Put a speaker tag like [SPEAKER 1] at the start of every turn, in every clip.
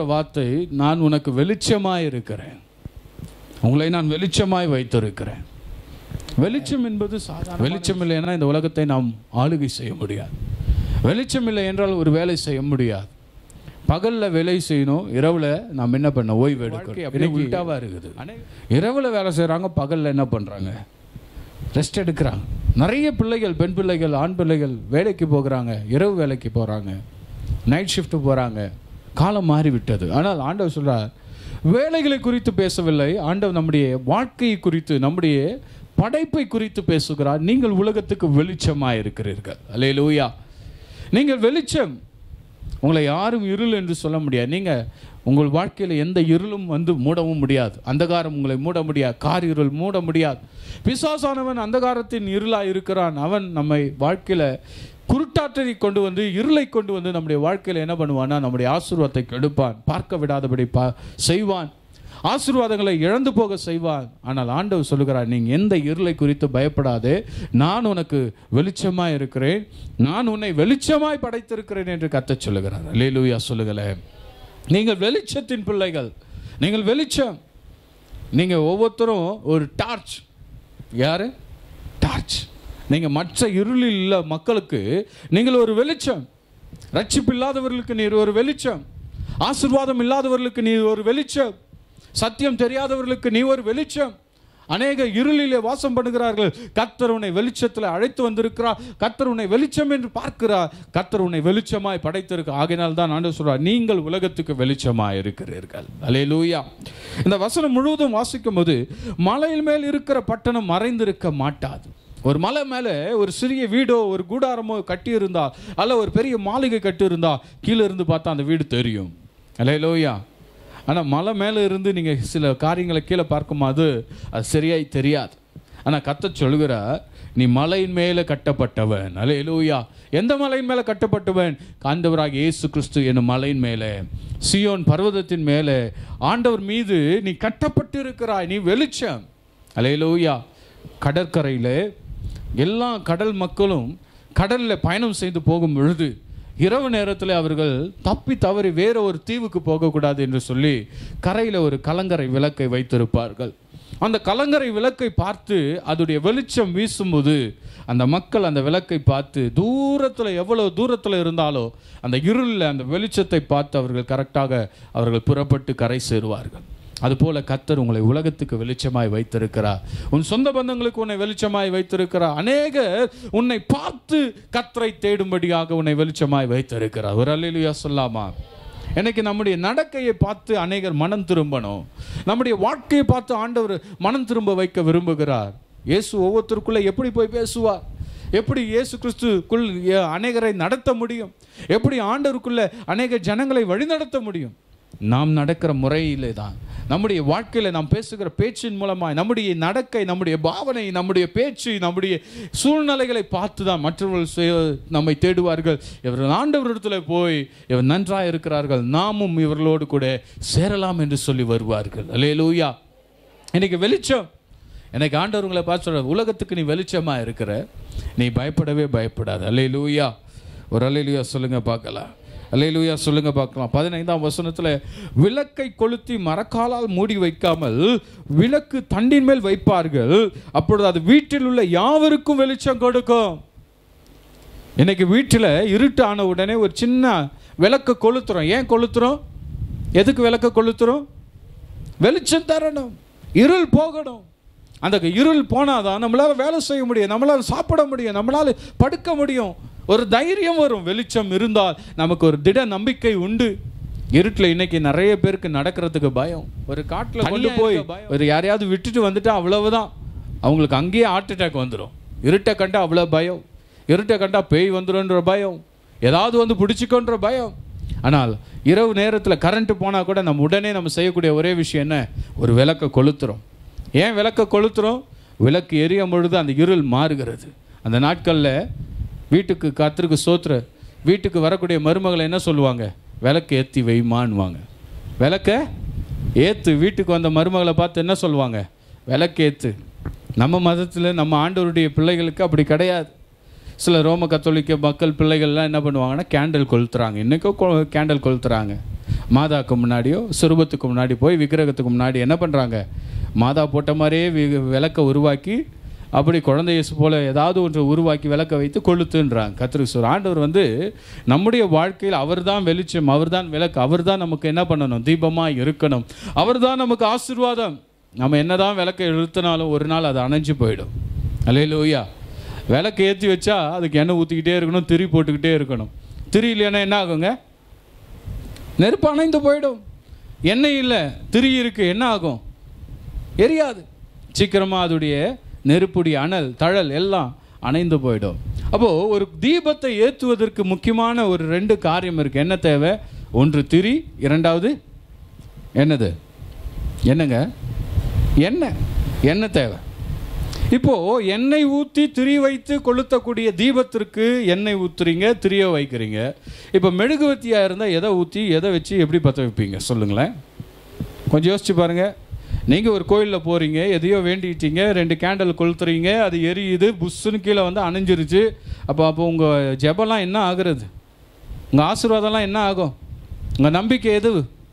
[SPEAKER 1] வார்த்தை நான் உனக்கு வெளிச்சமாய் இருக்கிறேன் உங்களை நான் வெளிச்சமாய் வைத்திருக்கிறேன் வெளிச்சம் என்பது சாதாரண வெளிச்சம் இல்லைன்னா இந்த உலகத்தை நாம் ஆளுகை செய்ய முடியாது வெளிச்சம் இல்லை என்றால் ஒரு வேலை செய்ய முடியாது பகல்ல வேலை செய்யணும் இரவுல நாம் என்ன பண்ண ஓய்வு எடுக்கணும் அப்படியே உல்டாவா இருக்குது இரவுல வேலை செய்றாங்க பகல்ல என்ன பண்றாங்க ரெஸ்ட் எடுக்கிறாங்க நிறைய பிள்ளைகள் பெண் பிள்ளைகள் ஆண் பிள்ளைகள் வேலைக்கு போகிறாங்க இரவு வேலைக்கு போகிறாங்க நைட் ஷிஃப்ட் போகிறாங்க காலம் மாறிவிட்டது ஆனால் ஆண்டவர் சொல்றார் வேலைகளை குறித்து பேசவில்லை ஆண்டவர் நம்முடைய வாழ்க்கையை குறித்து நம்முடைய படைப்பை குறித்து பேசுகிறார் நீங்கள் உலகத்துக்கு வெளிச்சமாக இருக்கிறீர்கள் அல்லேலூயா நீங்கள் வெளிச்சம் உங்களை யாரும் இருள் என்று சொல்ல முடியாது நீங்கள் உங்கள் வாழ்க்கையில் எந்த இருளும் வந்து மூடவும் முடியாது அந்தகாரம் உங்களை மூட முடியாது கார் இருள் மூட முடியாது பிசாசானவன் அந்தகாரத்தின் இருளாக இருக்கிறான் அவன் நம்மை வாழ்க்கையில் குருட்டாற்றலை கொண்டு வந்து இருளை கொண்டு வந்து நம்முடைய வாழ்க்கையில் என்ன பண்ணுவான்னா நம்முடைய ஆசீர்வாதத்தை கெடுப்பான் பார்க்க விடாதபடி பா செய்வான் ஆசீர்வாதங்களை இழந்து போக செய்வான் ஆனால் ஆண்டவர் சொல்லுகிறார் நீங்க எந்த இருளை குறித்து பயப்படாதே நான் உனக்கு வெளிச்சமாய் இருக்கிறேன் நான் உன்னை வெளிச்சமாய் படைத்திருக்கிறேன் என்று கத்தச் சொல்லுகிறார் அல்லேலூயா சொல்லுங்களே நீங்கள் வெளிச்சத்தின் பிள்ளைகள் நீங்கள் வெளிச்சம் நீங்க ஒவ்வொருத்தரும் ஒரு டார்ச் யாரு டார்ச் நீங்க மற்ற இருளில் உள்ள மக்களுக்கு நீங்கள் ஒரு வெளிச்சம் ரட்சிப்பு இல்லாதவர்களுக்கு நீர் ஒரு வெளிச்சம் ஆசீர்வாதம் இல்லாதவர்களுக்கு நீ ஒரு வெளிச்சம் சத்தியம் தெரியாதவர்களுக்கு நீ ஒரு வெளிச்சம் அநேக இருளிலே வாசம் பண்ணுகிறார்கள் கர்த்தர் உன்னை வெளிச்சத்தில் அழைத்து வந்திருக்கிறார் கர்த்தர் உன்னை வெளிச்சம் என்று பார்க்கிறார் கர்த்தர் உன்னை வெளிச்சமாய் படைத்திருக்க ஆகையினால் தான் ஆண்டு சொல்றார் நீங்கள் உலகத்துக்கு வெளிச்சமாய் இருக்கிறீர்கள் அல்லேலூயா இந்த வசனம் முழுவதும் வாசிக்கும் போது மலையில் மேல் இருக்கிற பட்டணம் மறைந்திருக்க மாட்டாது ஒரு மலை மேலே ஒரு சிறிய வீடோ ஒரு கூடாரமோ கட்டியிருந்தா அல்ல ஒரு பெரிய மாளிகை கட்டியிருந்தா கீழே இருந்து பார்த்தா அந்த வீடு தெரியும் அல்லேலூயா ஆனால் மலை மேலே இருந்து நீங்கள் சில காரியங்களை கீழே பார்க்கும்போது அது சரியாய் தெரியாது ஆனால் கத்த சொல்கிறார் நீ மலையின் மேலே கட்டப்பட்டவன் அல்லேலூயா எந்த மலையின் மேலே கட்டப்பட்டவன் ஆண்டவராக இயேசு கிறிஸ்து என்னும் மலையின் மேலே சியோன் பர்வதத்தின் மேலே ஆண்டவர் மீது நீ கட்டப்பட்டு இருக்கிறாய் நீ வெளிச்சம் அல்லேலூயா கடற்கரையில் எல்லா கடல் மக்களும் கடலில் பயணம் செய்து போகும் பொழுது இரவு நேரத்தில் அவர்கள் தப்பி தவறி வேற ஒரு தீவுக்கு போகக்கூடாது என்று சொல்லி கரையில் ஒரு கலங்கரை விளக்கை வைத்திருப்பார்கள் அந்த கலங்கரை விளக்கை பார்த்து அதோடைய வெளிச்சம் வீசும்போது அந்த மக்கள் அந்த விளக்கை பார்த்து தூரத்தில் எவ்வளவு தூரத்தில் இருந்தாலோ அந்த இருளில் அந்த வெளிச்சத்தை பார்த்து அவர்கள் கரெக்டாக அவர்கள் புறப்பட்டு கரை சேருவார்கள் அதுபோல கத்தர் உங்களை உலகத்துக்கு வெளிச்சமாய் வைத்திருக்கிறார் உன் சொந்த பந்தங்களுக்கு உன்னை வெளிச்சமாய் வைத்திருக்கிறார் அநேகர் உன்னை பார்த்து கத்தரை தேடும்படியாக உன்னை வெளிச்சமாய் வைத்திருக்கிறார் ஒரு அல்லையா சொல்லாமா இன்னைக்கு நம்முடைய நடக்கையை பார்த்து அநேகர் மனம் திரும்பணும் நம்முடைய வாழ்க்கையை பார்த்து ஆண்டவர் மனம் திரும்ப வைக்க விரும்புகிறார் இயேசு ஒவ்வொருத்தருக்குள்ள எப்படி போய் பேசுவார் எப்படி இயேசு கிறிஸ்துக்குள் எ- அநேகரை நடத்த முடியும் எப்படி ஆண்டவருக்குள்ள அநேக ஜனங்களை வழிநடத்த முடியும் நாம் நடக்கிற முறையிலே தான் நம்முடைய வாழ்க்கையில் நாம் பேசுகிற பேச்சின் மூலமாய் நம்முடைய நடக்கை நம்முடைய பாவனை நம்முடைய பேச்சு நம்முடைய சூழ்நிலைகளை பார்த்து தான் மற்றவர்கள் சுய- நம்மை தேடுவார்கள் இவர்கள் ஆண்டவரிடத்தில் போய் இவர் நன்றாக இருக்கிறார்கள் நாமும் இவர்களோடு கூட சேரலாம் என்று சொல்லி வருவார்கள் அல்லேலூயா இன்னைக்கு வெளிச்சம் எனக்கு ஆண்டவர் உங்களை பார்த்து சொல்ற உலகத்துக்கு நீ வெளிச்சமா இருக்கிற நீ பயப்படவே பயப்படாத அல்லேலூயா ஒரு அல்லேலூயா சொல்லுங்க பார்க்கலாம் அல்லேலூயா சொல்லுங்க பார்க்கலாம் பதினைந்தாம் வசனத்துல விளக்கை கொளுத்தி மரக்காலால் மூடி வைக்காமல் விளக்கு தண்டின் மேல் வைப்பார்கள் அப்பொழுது அது வீட்டில் உள்ள யாவருக்கும் வெளிச்சம் கொடுக்கும் இன்னைக்கு வீட்டில் இருட்டு ஆன உடனே ஒரு சின்ன விளக்கு கொளுத்துறோம் ஏன் கொளுத்துறோம் எதுக்கு விளக்க கொளுத்துறோம் வெளிச்சம் தரணும் இருள் போகணும் அந்த இருள் போனாதான் நம்மளால வேலை செய்ய முடியும் நம்மளால சாப்பிட முடியும் நம்மளால படுக்க முடியும் ஒரு தைரியம் வரும் வெளிச்சம் இருந்தால் நமக்கு ஒரு திட நம்பிக்கை உண்டு இருட்டில் இன்னைக்கு நிறைய பேருக்கு நடக்கிறதுக்கு பயம் ஒரு காட்டில் கொண்டு போய் ஒரு யாரையாவது விட்டுட்டு வந்துட்டா அவ்வளவுதான் அவங்களுக்கு அங்கேயே ஹார்ட் அட்டாக் வந்துடும் இருட்டை கண்டா அவ்வளோ பயம் இருட்டை கண்டா பேய் வந்துடும்ன்ற பயம் ஏதாவது வந்து பிடிச்சிக்கோன்ற பயம் ஆனால் இரவு நேரத்தில் கரண்ட் போனால் கூட நம்ம உடனே நம்ம செய்யக்கூடிய ஒரே விஷயம் என்ன ஒரு விளக்கை கொளுத்துறோம் ஏன் விளக்கை கொளுத்துறோம் விளக்கு எரியும் பொழுது அந்த இருள் மாறுகிறது அந்த நாட்களில் வீட்டுக்கு கத்திருக்கு சோத்துற வீட்டுக்கு வரக்கூடிய மருமகளை என்ன சொல்லுவாங்க விளக்கு ஏற்றி வைமான்வாங்க விளக்க ஏற்று வீட்டுக்கு வந்த மருமகளை பார்த்து என்ன சொல்லுவாங்க விளக்கு ஏற்று நம்ம மதத்தில் நம்ம ஆண்டவருடைய பிள்ளைகளுக்கு அப்படி கிடையாது சில ரோம கத்தோலிக்க மக்கள் பிள்ளைகள்லாம் என்ன பண்ணுவாங்கன்னா கேண்டில் கொளுத்துறாங்க இன்றைக்கும் கேண்டில் கொளுத்துறாங்க மாதாக்கு முன்னாடியோ சுரூபத்துக்கு முன்னாடி போய் விக்கிரகத்துக்கு முன்னாடி என்ன பண்ணுறாங்க மாதா போட்ட மாதிரியே வி- விளக்க உருவாக்கி அப்படி குழந்தை இயேசு போல ஏதாவது ஒன்று உருவாக்கி விளக்க வைத்து கொளுத்துன்றாங்க கத்திரிக்கு சொல்ற ஆண்டவர் வந்து நம்முடைய வாழ்க்கையில் அவர்தான் வெளிச்சம் அவர்தான் விளக்கு அவர்தான் நமக்கு என்ன பண்ணணும் தீபமாக இருக்கணும் அவர்தான் நமக்கு ஆசீர்வாதம் நம்ம என்னதான் விளக்கை இழுத்தினாலும் ஒரு நாள் அது அணைஞ்சு போயிடும் அல்லேலூயா விளக்கு ஏற்றி வச்சா அதுக்கு எண்ணெய் ஊற்றிக்கிட்டே இருக்கணும் திரி போட்டுக்கிட்டே இருக்கணும் திரி இல்லைன்னா என்ன ஆகுங்க நெருப்பு அணைந்து போயிடும் எண்ணெய் இல்லை திரி இருக்கு என்ன ஆகும் எரியாது சீக்கிரமாக அதுடைய நெருப்புடைய அனல் தழல் எல்லாம் அணைந்து போயிடும் அப்போது ஒரு தீபத்தை ஏற்றுவதற்கு முக்கியமான ஒரு ரெண்டு காரியம் இருக்குது என்ன தேவை ஒன்று திரி இரண்டாவது என்னது என்னங்க எண்ணெய் எண்ணெய் தேவை இப்போ எண்ணெய் ஊற்றி திரி வைத்து கொளுத்தக்கூடிய தீபத்திற்கு எண்ணெய் ஊத்துறீங்க திரிய வைக்கிறீங்க இப்போ மெழுகுவத்தியாக இருந்தால் எதை ஊற்றி எதை வச்சு எப்படி பற்ற வைப்பீங்க சொல்லுங்களேன் கொஞ்சம் யோசிச்சு பாருங்க நீங்கள் ஒரு கோயிலில் போகிறீங்க எதையோ வேண்டிட்டீங்க ரெண்டு கேண்டில் கொளுத்துறீங்க அது எரியுது புஷ்ஷுன்னு கீழே வந்து அணைஞ்சிருச்சு அப்போ அப்போ உங்கள் ஜெபம்லாம் என்ன ஆகுறது உங்கள் ஆசீர்வாதம்லாம் என்ன ஆகும் உங்கள் நம்பிக்கை எது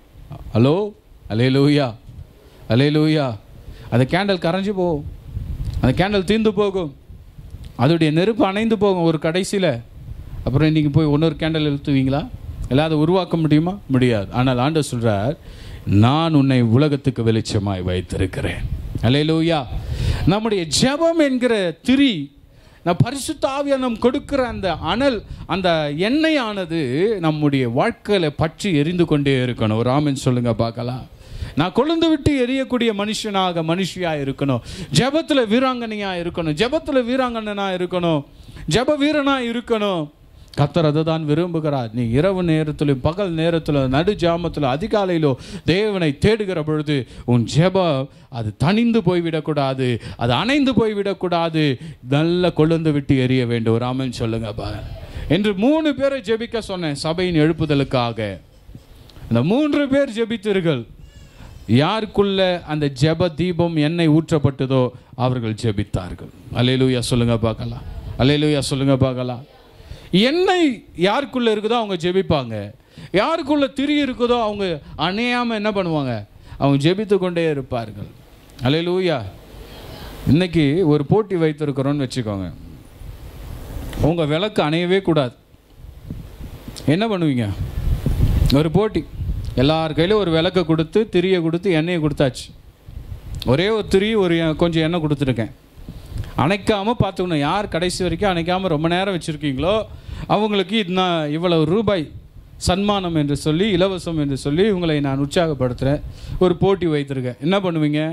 [SPEAKER 1] ஹலோ அலே லூயா அலே லூயா அந்த கேண்டல் கரைஞ்சு போகும் அந்த கேண்டல் தீர்ந்து போகும் அதோடைய நெருப்பு அணைந்து போகும் ஒரு கடைசியில் அப்புறம் நீங்கள் போய் இன்னொரு கேண்டல் எழுத்துவீங்களா இல்லை அதை உருவாக்க முடியுமா முடியாது ஆனால் ஆண்டவர் சொல்கிறார் நான் உன்னை உலகத்துக்கு வெளிச்சமாய் வைத்திருக்கிறேன் அல்லேலூயா நம்முடைய ஜெபம் என்கிற திரி நான் பரிசுத்த ஆவியானம் கொடுக்கிற அந்த அனல் அந்த எண்ணெய் ஆனது நம்முடைய வாழ்க்கையில் பற்றி எரிந்து கொண்டே இருக்கணும் ஒரு ஆமென் சொல்லுங்க பார்க்கலாம் நான் கொழுந்து விட்டு எரியக்கூடிய மனுஷனாக மனுஷியாக இருக்கணும் ஜெபத்தில் வீராங்கனையாக இருக்கணும் ஜெபத்தில் வீராங்கனையாக இருக்கணும் ஜெப வீரனாக இருக்கணும் கத்தர் அதை தான் விரும்புகிறார் நீ இரவு நேரத்திலும் பகல் நேரத்தில் நடு ஜாமத்தில் அதிகாலையிலோ தேவனை தேடுகிற பொழுது உன் ஜெபம் அது தணிந்து போய்விடக்கூடாது அது அணைந்து போய்விடக்கூடாது நல்ல கொழுந்து விட்டு எரிய வேண்டும் ஒரு ஆமென் சொல்லுங்கப்பா என்று மூணு பேரை ஜெபிக்க சொன்னேன் சபையின் எழுப்புதலுக்காக இந்த மூன்று பேர் ஜெபித்தீர்கள் யாருக்குள்ள அந்த ஜெப தீபம் எண்ணெய் ஊற்றப்பட்டதோ அவர்கள் ஜெபித்தார்கள் அல்லேலூயா சொல்லுங்க பார்க்கலாம் அல்லேலூயா சொல்லுங்க பார்க்கலாம் எண்ணெய் யாருக்குள்ள இருக்குதோ அவங்க ஜெபிப்பாங்க யாருக்குள்ள திரி இருக்குதோ அவங்க அணையாம என்ன பண்ணுவாங்க அவங்க ஜெபித்து கொண்டே இருப்பார்கள் அல்லேலூயா இன்னைக்கு ஒரு போட்டி வைத்திருக்கிறோன்னு வச்சுக்கோங்க உங்க விளக்கு அணையவே கூடாது என்ன பண்ணுவீங்க ஒரு போட்டி எல்லார் கையிலும் ஒரு விளக்கை கொடுத்து திரியை கொடுத்து எண்ணெயை கொடுத்தாச்சு ஒரே ஒரு திரி ஒரு எ- கொஞ்சம் எண்ணெய் கொடுத்துருக்கேன் அணைக்காமல் பார்த்துக்கணும் யார் கடைசி வரைக்கும் அணைக்காமல் ரொம்ப நேரம் வச்சுருக்கீங்களோ அவங்களுக்கு இன்னும் இவ்வளவு ரூபாய் சன்மானம் என்று சொல்லி இலவசம் என்று சொல்லி உங்களை நான் உற்சாகப்படுத்துகிறேன் ஒரு போட்டி வைத்திருக்கேன் என்ன பண்ணுவீங்க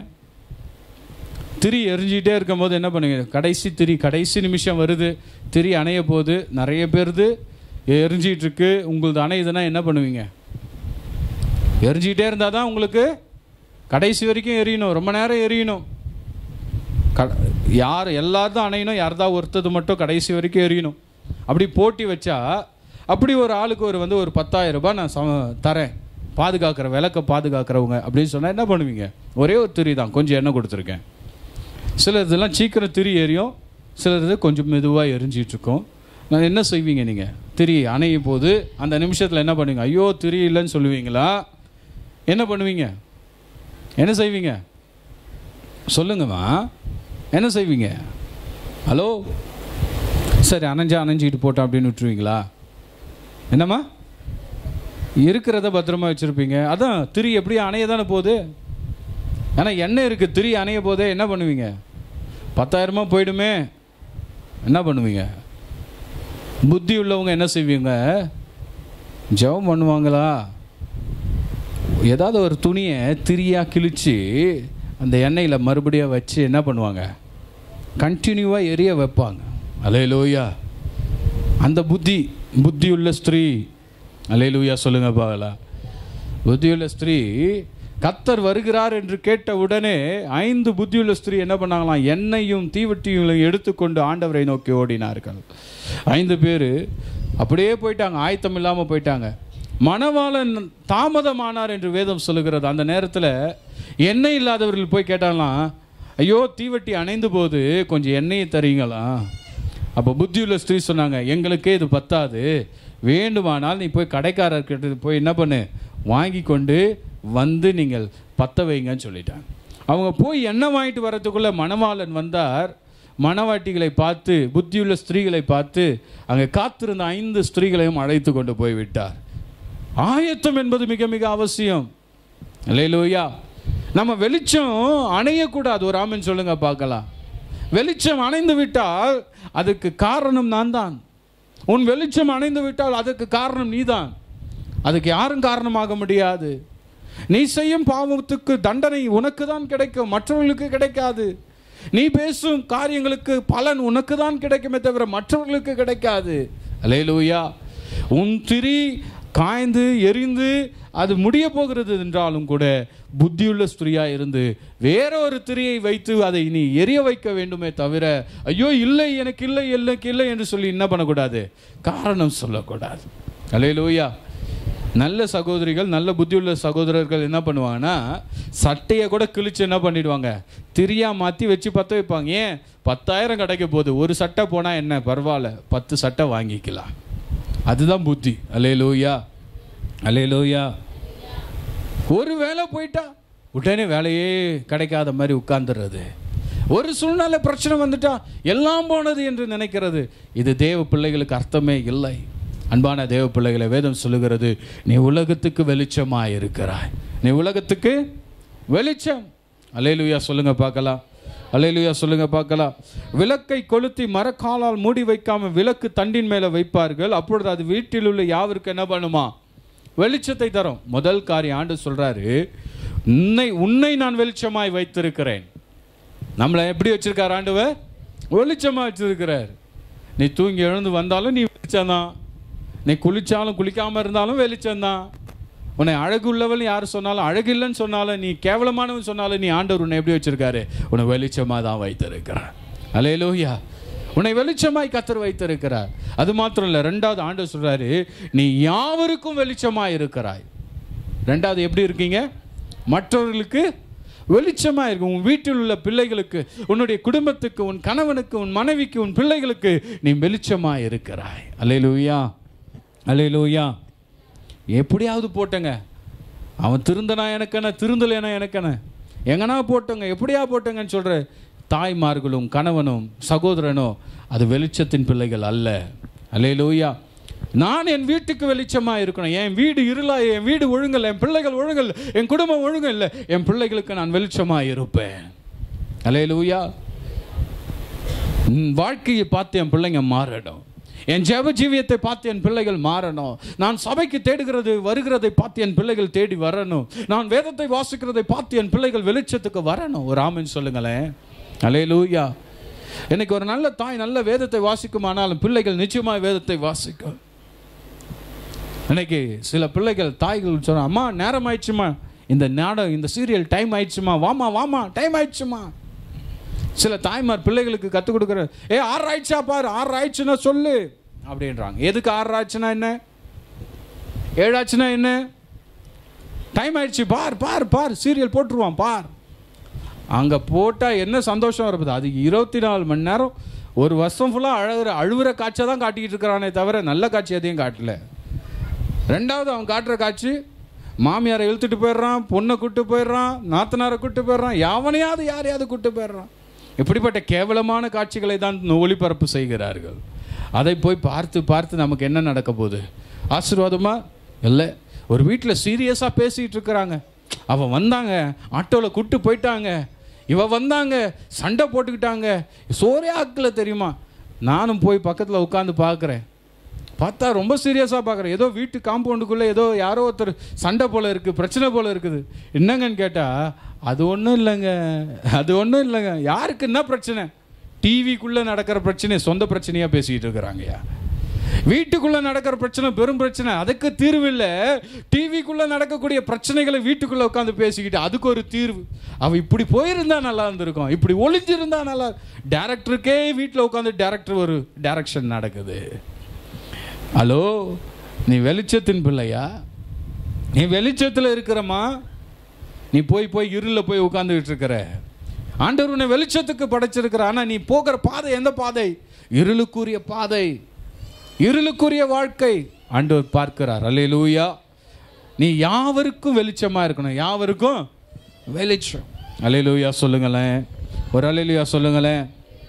[SPEAKER 1] திரி எரிஞ்சிக்கிட்டே இருக்கும்போது என்ன பண்ணுவீங்க கடைசி திரி கடைசி நிமிஷம் வருது திரி அணைய போகுது நிறைய பேருது எரிஞ்சிட்டு இருக்கு உங்களது அணையுதுன்னா என்ன பண்ணுவீங்க எரிஞ்சிக்கிட்டே இருந்தால் தான் உங்களுக்கு கடைசி வரைக்கும் எரியணும் ரொம்ப நேரம் எரியணும் க யார் எல்லாரும் அணையணும் யார்தான் ஒருத்தது மட்டும் கடைசி வரைக்கும் எரியணும் அப்படி போட்டி வச்சா அப்படி ஒரு ஆளுக்கு ஒரு வந்து ஒரு 10000 ரூபாய் நான் சம தரேன் பாதுகாக்கிற விளக்க பாதுகாக்கிறவங்க அப்படின்னு சொன்னால் என்ன பண்ணுவீங்க ஒரே ஒரு திரி தான் கொஞ்சம் எண்ணெய் கொடுத்துருக்கேன் சில இதெல்லாம் சீக்கிரம் திரி எரியும் சிலது கொஞ்சம் மெதுவாக எரிஞ்சிட்டு இருக்கும் நான் என்ன செய்வீங்க நீங்கள் திரி அணையும் போது அந்த நிமிஷத்தில் என்ன பண்ணுவீங்க ஐயோ திரி இல்லைன்னு சொல்லுவீங்களா என்ன பண்ணுவீங்க என்ன செய்வீங்க சொல்லுங்கம்மா என்ன செய்வீங்க ஹலோ சரி அணைஞ்சா அணைஞ்சிக்கிட்டு போட்டோம் அப்படின்னு விட்டுருவீங்களா என்னம்மா இருக்கிறத பத்திரமா வச்சுருப்பீங்க அதான் திரி எப்படி அணைய தானே போகுது ஏன்னா எண்ணெய் இருக்குது திரி அணைய போதே என்ன பண்ணுவீங்க பத்தாயிரமா போயிடுமே என்ன பண்ணுவீங்க புத்தி உள்ளவங்க என்ன செய்வீங்க ஜெபம் பண்ணுவாங்களா ஏதாவது ஒரு துணியை திரியாக கிழிச்சு அந்த எண்ணெயில் மறுபடியும் வச்சு என்ன பண்ணுவாங்க கண்டினியூவாக எரிய வைப்பாங்க அலே லோயா அந்த புத்தி புத்தியுள்ள ஸ்திரீ அலே லூயா சொல்லுங்க பாகலா புத்தியுள்ள ஸ்திரீ கத்தர் வருகிறார் என்று கேட்ட உடனே ஐந்து புத்தியுள்ள ஸ்திரீ என்ன பண்ணாங்களாம் எண்ணெயும் தீவட்டியும் எடுத்துக்கொண்டு ஆண்டவரை நோக்கி ஓடினார்கள் ஐந்து பேர் அப்படியே போயிட்டாங்க ஆயத்தம் இல்லாமல் போயிட்டாங்க மணவாளன் தாமதமானார் என்று வேதம் சொல்லுகிறது அந்த நேரத்தில் எண்ணெய் இல்லாதவர்கள் போய் கேட்டாலாம் ஐயோ தீவட்டி அணைந்து போது கொஞ்சம் எண்ணெயை தரீங்களா அப்போ புத்தியுள்ள ஸ்திரீ சொன்னாங்க எங்களுக்கே இது பத்தாது வேண்டுமானால் நீ போய் கடைக்காரர்கிட்ட போய் என்ன பண்ணு வாங்கி கொண்டு வந்து நீங்கள் பற்ற வைங்கன்னு சொல்லிட்டாங்க அவங்க போய் எண்ணெய் வாங்கிட்டு வரதுக்குள்ளே மணவாளன் வந்தார் மணவாட்டிகளை பார்த்து புத்தியுள்ள ஸ்திரீகளை பார்த்து அங்கே காத்திருந்த ஐந்து ஸ்திரீகளையும் அழைத்து கொண்டு போய் விட்டார் ஆயத்தம் என்பது மிக மிக அவசியம் இல்லையிலோயா நம்ம வெளிச்சம் அணையக்கூடாது ஒரு ஆமன் சொல்லுங்க பார்க்கலாம் வெளிச்சம் அணைந்து விட்டால் அதுக்கு காரணம் நான் தான் உன் வெளிச்சம் அணைந்து விட்டால் அதுக்கு காரணம் நீதான் அதுக்கு யாரும் காரணமாக முடியாது நீ செய்யும் பாவத்துக்கு தண்டனை உனக்கு தான் கிடைக்கும் மற்றவர்களுக்கு கிடைக்காது நீ பேசும் காரியங்களுக்கு பலன் உனக்கு தான் கிடைக்குமே தவிர மற்றவர்களுக்கு கிடைக்காது அலேலூயா உன் திரி காய்ந்து எரிந்து அது முடிய போகிறது என்றாலும் கூட புத்தியுள்ள ஸ்திரியா இருந்து வேற ஒரு திரியை வைத்து அதை நீ எரிய வைக்க வேண்டுமே தவிர ஐயோ இல்லை எனக்கு இல்லை எனக்கு இல்லை என்று சொல்லி என்ன பண்ணக்கூடாது காரணம் சொல்லக்கூடாது அலையலூயா நல்ல சகோதரிகள் நல்ல புத்தியுள்ள சகோதரர்கள் என்ன பண்ணுவாங்கன்னா சட்டையை கூட கிழிச்சு என்ன பண்ணிடுவாங்க திரியா மாற்றி வச்சு பற்ற வைப்பாங்க ஏன் பத்தாயிரம் கிடைக்க போகுது ஒரு சட்டை போனால் என்ன பரவாயில்ல பத்து சட்டை வாங்கிக்கலாம் அதுதான் புத்தி அலே லோயா அலே லோயா ஒரு வேலை போயிட்டா உடனே வேலையே கிடைக்காத மாதிரி உட்கார்ந்துடுறது ஒரு சூழ்நிலை பிரச்சனை வந்துட்டா எல்லாம் போனது என்று நினைக்கிறது இது தேவ பிள்ளைகளுக்கு அர்த்தமே இல்லை அன்பான தேவ பிள்ளைகளை வேதம் சொல்லுகிறது நீ உலகத்துக்கு வெளிச்சமாக இருக்கிறாய் நீ உலகத்துக்கு வெளிச்சம் அலையலுயா சொல்லுங்க பார்க்கலாம் அலையலுயா சொல்லுங்க பார்க்கலாம் விளக்கை கொளுத்தி மரக்காலால் மூடி வைக்காம விளக்கு தண்டின் மேலே வைப்பார்கள் அப்பொழுது அது வீட்டில் உள்ள யாவருக்கு என்ன பண்ணுமா வெளிச்சத்தை தரும் முதல் காரியம் ஆண்டு சொல்றாரு உன்னை உன்னை நான் வெளிச்சமாய் வைத்திருக்கிறேன் நம்மளை எப்படி வச்சிருக்கார் ஆண்டுவ வெளிச்சமா வச்சிருக்கிறார் நீ தூங்கி எழுந்து வந்தாலும் நீ வெளிச்சம்தான் நீ குளிச்சாலும் குளிக்காம இருந்தாலும் வெளிச்சம்தான் உன்னை அழகு உள்ளவன் யார் சொன்னாலும் அழகு இல்லைன்னு சொன்னாலும் நீ கேவலமானவன் சொன்னாலும் நீ ஆண்டவர் உன்னை எப்படி வச்சிருக்காரு உன்னை வெளிச்சமாக தான் வைத்திருக்கிறார் அலையலோயா உன்னை வெளிச்சமாய் கத்தர் வைத்திருக்கிறார் அது மாத்திரம் இல்லை ரெண்டாவது ஆண்டு சொல்றாரு நீ யாவருக்கும் வெளிச்சமாய் இருக்கிறாய் ரெண்டாவது எப்படி இருக்கீங்க மற்றவர்களுக்கு வெளிச்சமாக இருக்கும் உன் வீட்டில் உள்ள பிள்ளைகளுக்கு உன்னுடைய குடும்பத்துக்கு உன் கணவனுக்கு உன் மனைவிக்கு உன் பிள்ளைகளுக்கு நீ வெளிச்சமாக இருக்கிறாய் அலையலூயா அலையலூயா எப்படியாவது போட்டங்க அவன் திருந்தனா எனக்கென்ன திருந்தலைனா எனக்கென்ன எங்கனா போட்டங்க எப்படியா போட்டங்கன்னு சொல்கிற தாய்மார்களும் கணவனும் சகோதரனோ அது வெளிச்சத்தின் பிள்ளைகள் அல்ல அலையலூயா நான் என் வீட்டுக்கு வெளிச்சமாக இருக்கணும் என் வீடு இருளா என் வீடு ஒழுங்கல் என் பிள்ளைகள் ஒழுங்கல் என் குடும்பம் ஒழுங்கு இல்லை என் பிள்ளைகளுக்கு நான் வெளிச்சமாக இருப்பேன் அலையலூயா உன் வாழ்க்கையை பார்த்து என் பிள்ளைங்க மாறணும் என் ஜெப ஜீவியத்தை பார்த்து என் பிள்ளைகள் மாறணும் நான் சபைக்கு தேடுகிறது வருகிறதை பார்த்து என் பிள்ளைகள் தேடி வரணும் நான் வேதத்தை வாசிக்கிறதை பார்த்து என் பிள்ளைகள் வெளிச்சத்துக்கு வரணும் ஒரு ஆமின்னு சொல்லுங்களேன் அலே லூயா எனக்கு ஒரு நல்ல தாய் நல்ல வேதத்தை வாசிக்குமானாலும் பிள்ளைகள் நிச்சயமாக வேதத்தை வாசிக்கும் இன்னைக்கு சில பிள்ளைகள் தாய்கள் சொல்ற அம்மா நேரம் ஆயிடுச்சுமா இந்த நாடகம் இந்த சீரியல் டைம் ஆயிடுச்சுமா வாமா வாமா டைம் ஆயிடுச்சுமா சில தாய்மார் பிள்ளைகளுக்கு கற்றுக் கொடுக்குற ஏ ஆறு ஆயிடுச்சா பாரு ஆறு ஆயிடுச்சுன்னா சொல்லு அப்படின்றாங்க எதுக்கு ஆறு ஆச்சுன்னா என்ன ஏழாச்சுன்னா என்ன டைம் ஆயிடுச்சு பார் பார் பார் சீரியல் போட்டுருவான் பார் அங்கே போட்டால் என்ன சந்தோஷம் இருக்குது அது இருபத்தி நாலு மணி நேரம் ஒரு வருஷம் ஃபுல்லாக அழுகிற அழுகிற காட்சியை தான் காட்டிக்கிட்டு இருக்கிறானே தவிர நல்ல காட்சி எதையும் காட்டல ரெண்டாவது அவன் காட்டுற காட்சி மாமியாரை இழுத்துட்டு போயிடுறான் பொண்ணை கூட்டு போயிடுறான் நாத்தனாரை கூட்டு போயிடுறான் யாவனையாவது யாரையாவது கூட்டு போயிடுறான் இப்படிப்பட்ட கேவலமான காட்சிகளை தான் ஒளிபரப்பு செய்கிறார்கள் அதை போய் பார்த்து பார்த்து நமக்கு என்ன நடக்க போகுது ஆசீர்வாதமா இல்லை ஒரு வீட்டில் சீரியஸாக பேசிகிட்டு இருக்கிறாங்க அவன் வந்தாங்க ஆட்டோவில் கூட்டு போயிட்டாங்க இவ வந்தாங்க சண்டை போட்டுக்கிட்டாங்க சோரே ஆக்கில் தெரியுமா நானும் போய் பக்கத்தில் உட்காந்து பார்க்குறேன் பார்த்தா ரொம்ப சீரியஸாக பார்க்குறேன் ஏதோ வீட்டு காம்பவுண்டுக்குள்ளே ஏதோ யாரோ ஒருத்தர் சண்டை போல் இருக்குது பிரச்சனை போல் இருக்குது என்னங்கன்னு கேட்டால் அது ஒன்றும் இல்லைங்க அது ஒன்றும் இல்லைங்க யாருக்கு என்ன பிரச்சனை டிவிக்குள்ளே நடக்கிற பிரச்சனை சொந்த பிரச்சனையாக பேசிக்கிட்டு இருக்கிறாங்கய்யா வீட்டுக்குள்ளே நடக்கிற பிரச்சனை பெரும் பிரச்சனை அதுக்கு தீர்வு இல்லை டிவிக்குள்ளே நடக்கக்கூடிய பிரச்சனைகளை வீட்டுக்குள்ளே உட்காந்து பேசிக்கிட்டு அதுக்கு ஒரு தீர்வு அவள் இப்படி போயிருந்தா நல்லா இருந்திருக்கும் இப்படி ஒளிஞ்சிருந்தா நல்லா டேரக்டருக்கே வீட்டில் உட்காந்து டேரக்டர் ஒரு டைரக்ஷன் நடக்குது ஹலோ நீ வெளிச்சத்தின் பிள்ளையா நீ வெளிச்சத்தில் இருக்கிறம்மா நீ போய் போய் இருளில் போய் உட்காந்துக்கிட்டு இருக்கிற ஆண்டவர் உன்னை வெளிச்சத்துக்கு படைச்சிருக்கிற ஆனால் நீ போகிற பாதை எந்த பாதை இருளுக்குரிய பாதை இருளுக்குரிய வாழ்க்கை ஆண்டவர் பார்க்கிறார் அல்லேலூயா நீ யாவருக்கும் வெளிச்சமா இருக்கணும் யாவருக்கும் வெளிச்சம் அலையிலூயா சொல்லுங்களேன் ஒரு அலையிலுயா சொல்லுங்களேன்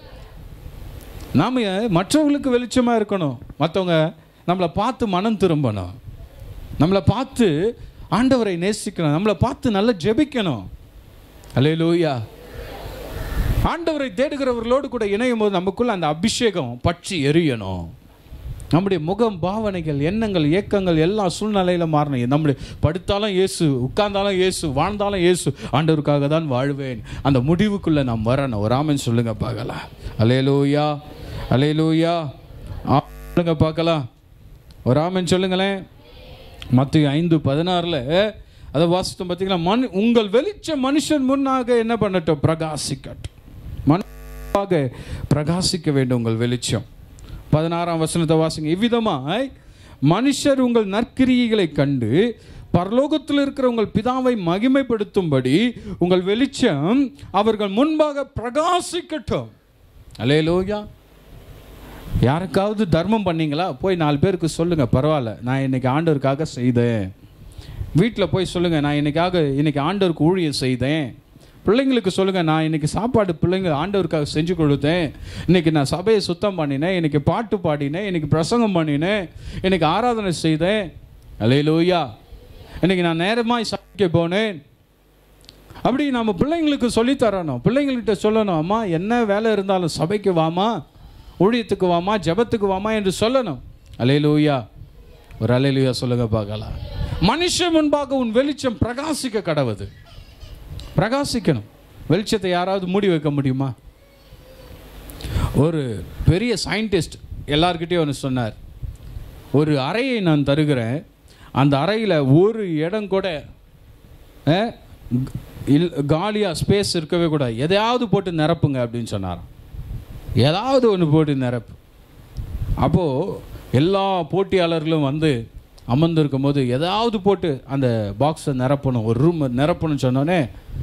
[SPEAKER 1] நாம மற்றவங்களுக்கு வெளிச்சமா இருக்கணும் மற்றவங்க நம்மளை பார்த்து மனம் திரும்பணும் நம்மளை பார்த்து ஆண்டவரை நேசிக்கணும் நம்மளை பார்த்து நல்லா ஜெபிக்கணும் அலையிலூயா ஆண்டவரை தேடுகிறவர்களோடு கூட இணையும் போது நமக்குள்ள அந்த அபிஷேகம் பற்றி எரியணும் நம்முடைய முகம் பாவனைகள் எண்ணங்கள் இயக்கங்கள் எல்லா சூழ்நிலையில மாறணும் நம்முடைய படுத்தாலும் இயேசு உட்கார்ந்தாலும் இயேசு வாழ்ந்தாலும் இயேசு ஆண்டவருக்காக தான் வாழ்வேன் அந்த முடிவுக்குள்ள நாம் வரணும் ஒரு ஆமன் சொல்லுங்க பார்க்கலாம் அலையலூயா அலையலூயா சொல்லுங்க பார்க்கலாம் ஒரு ஆமன் சொல்லுங்களேன் மத்திய ஐந்து பதினாறில் அதை வாசித்தோம் பார்த்தீங்களா மனு உங்கள் வெளிச்ச மனுஷன் முன்னாக என்ன பண்ணட்டும் பிரகாசிக்கட்டும் மனுஷாக பிரகாசிக்க வேண்டும் உங்கள் வெளிச்சம் பதினாறாம் வசனத்தை வாசிங்க இவ்விதமாய் மனுஷர் உங்கள் நற்கிரியைகளை கண்டு பரலோகத்தில் இருக்கிற உங்கள் பிதாவை மகிமைப்படுத்தும்படி உங்கள் வெளிச்சம் அவர்கள் முன்பாக பிரகாசிக்கட்டும் அலே லோயா யாருக்காவது தர்மம் பண்ணீங்களா போய் நாலு பேருக்கு சொல்லுங்க பரவாயில்ல நான் இன்னைக்கு ஆண்டவருக்காக செய்தேன் வீட்டில் போய் சொல்லுங்க நான் இன்னைக்காக இன்னைக்கு ஆண்டவருக்கு ஊழியம் செய்தேன் பிள்ளைங்களுக்கு சொல்லுங்க நான் இன்னைக்கு சாப்பாடு பிள்ளைங்க ஆண்டவருக்காக செஞ்சு கொடுத்தேன் இன்னைக்கு நான் சபையை சுத்தம் பண்ணினேன் இன்னைக்கு பாட்டு பாடினேன் இன்னைக்கு பிரசங்கம் பண்ணினேன் இன்னைக்கு ஆராதனை செய்தேன் அலையிலூயா இன்னைக்கு நான் நேரமாய் சபைக்கு போனேன் அப்படி நம்ம பிள்ளைங்களுக்கு சொல்லி தரணும் பிள்ளைங்கள்கிட்ட சொல்லணும் அம்மா என்ன வேலை இருந்தாலும் சபைக்கு வாமா ஊழியத்துக்கு வாமா ஜபத்துக்கு வாமா என்று சொல்லணும் அலையிலூயா ஒரு அலையிலூயா சொல்லுங்க பார்க்கலாம் மனுஷன் முன்பாக உன் வெளிச்சம் பிரகாசிக்க கடவுது பிரகாசிக்கணும் வெளிச்சத்தை யாராவது மூடி வைக்க முடியுமா ஒரு பெரிய சயின்டிஸ்ட் எல்லார்கிட்டையும் ஒன்று சொன்னார் ஒரு அறையை நான் தருகிறேன் அந்த அறையில் ஒரு இடம் கூட அஹ், இல் காலியாக ஸ்பேஸ் இருக்கவே கூடாது எதையாவது போட்டு நிரப்புங்க அப்படின்னு சொன்னாராம் ஏதாவது ஒன்று போட்டு நிரப்பு அப்போது எல்லா போட்டியாளர்களும் வந்து அமர்ந்திருக்கும் போது ஏதாவது போட்டு அந்த பாக்ஸை நிரப்பணும் ஒரு ரூம் நிரப்பணும்னு சொன்னோன்னே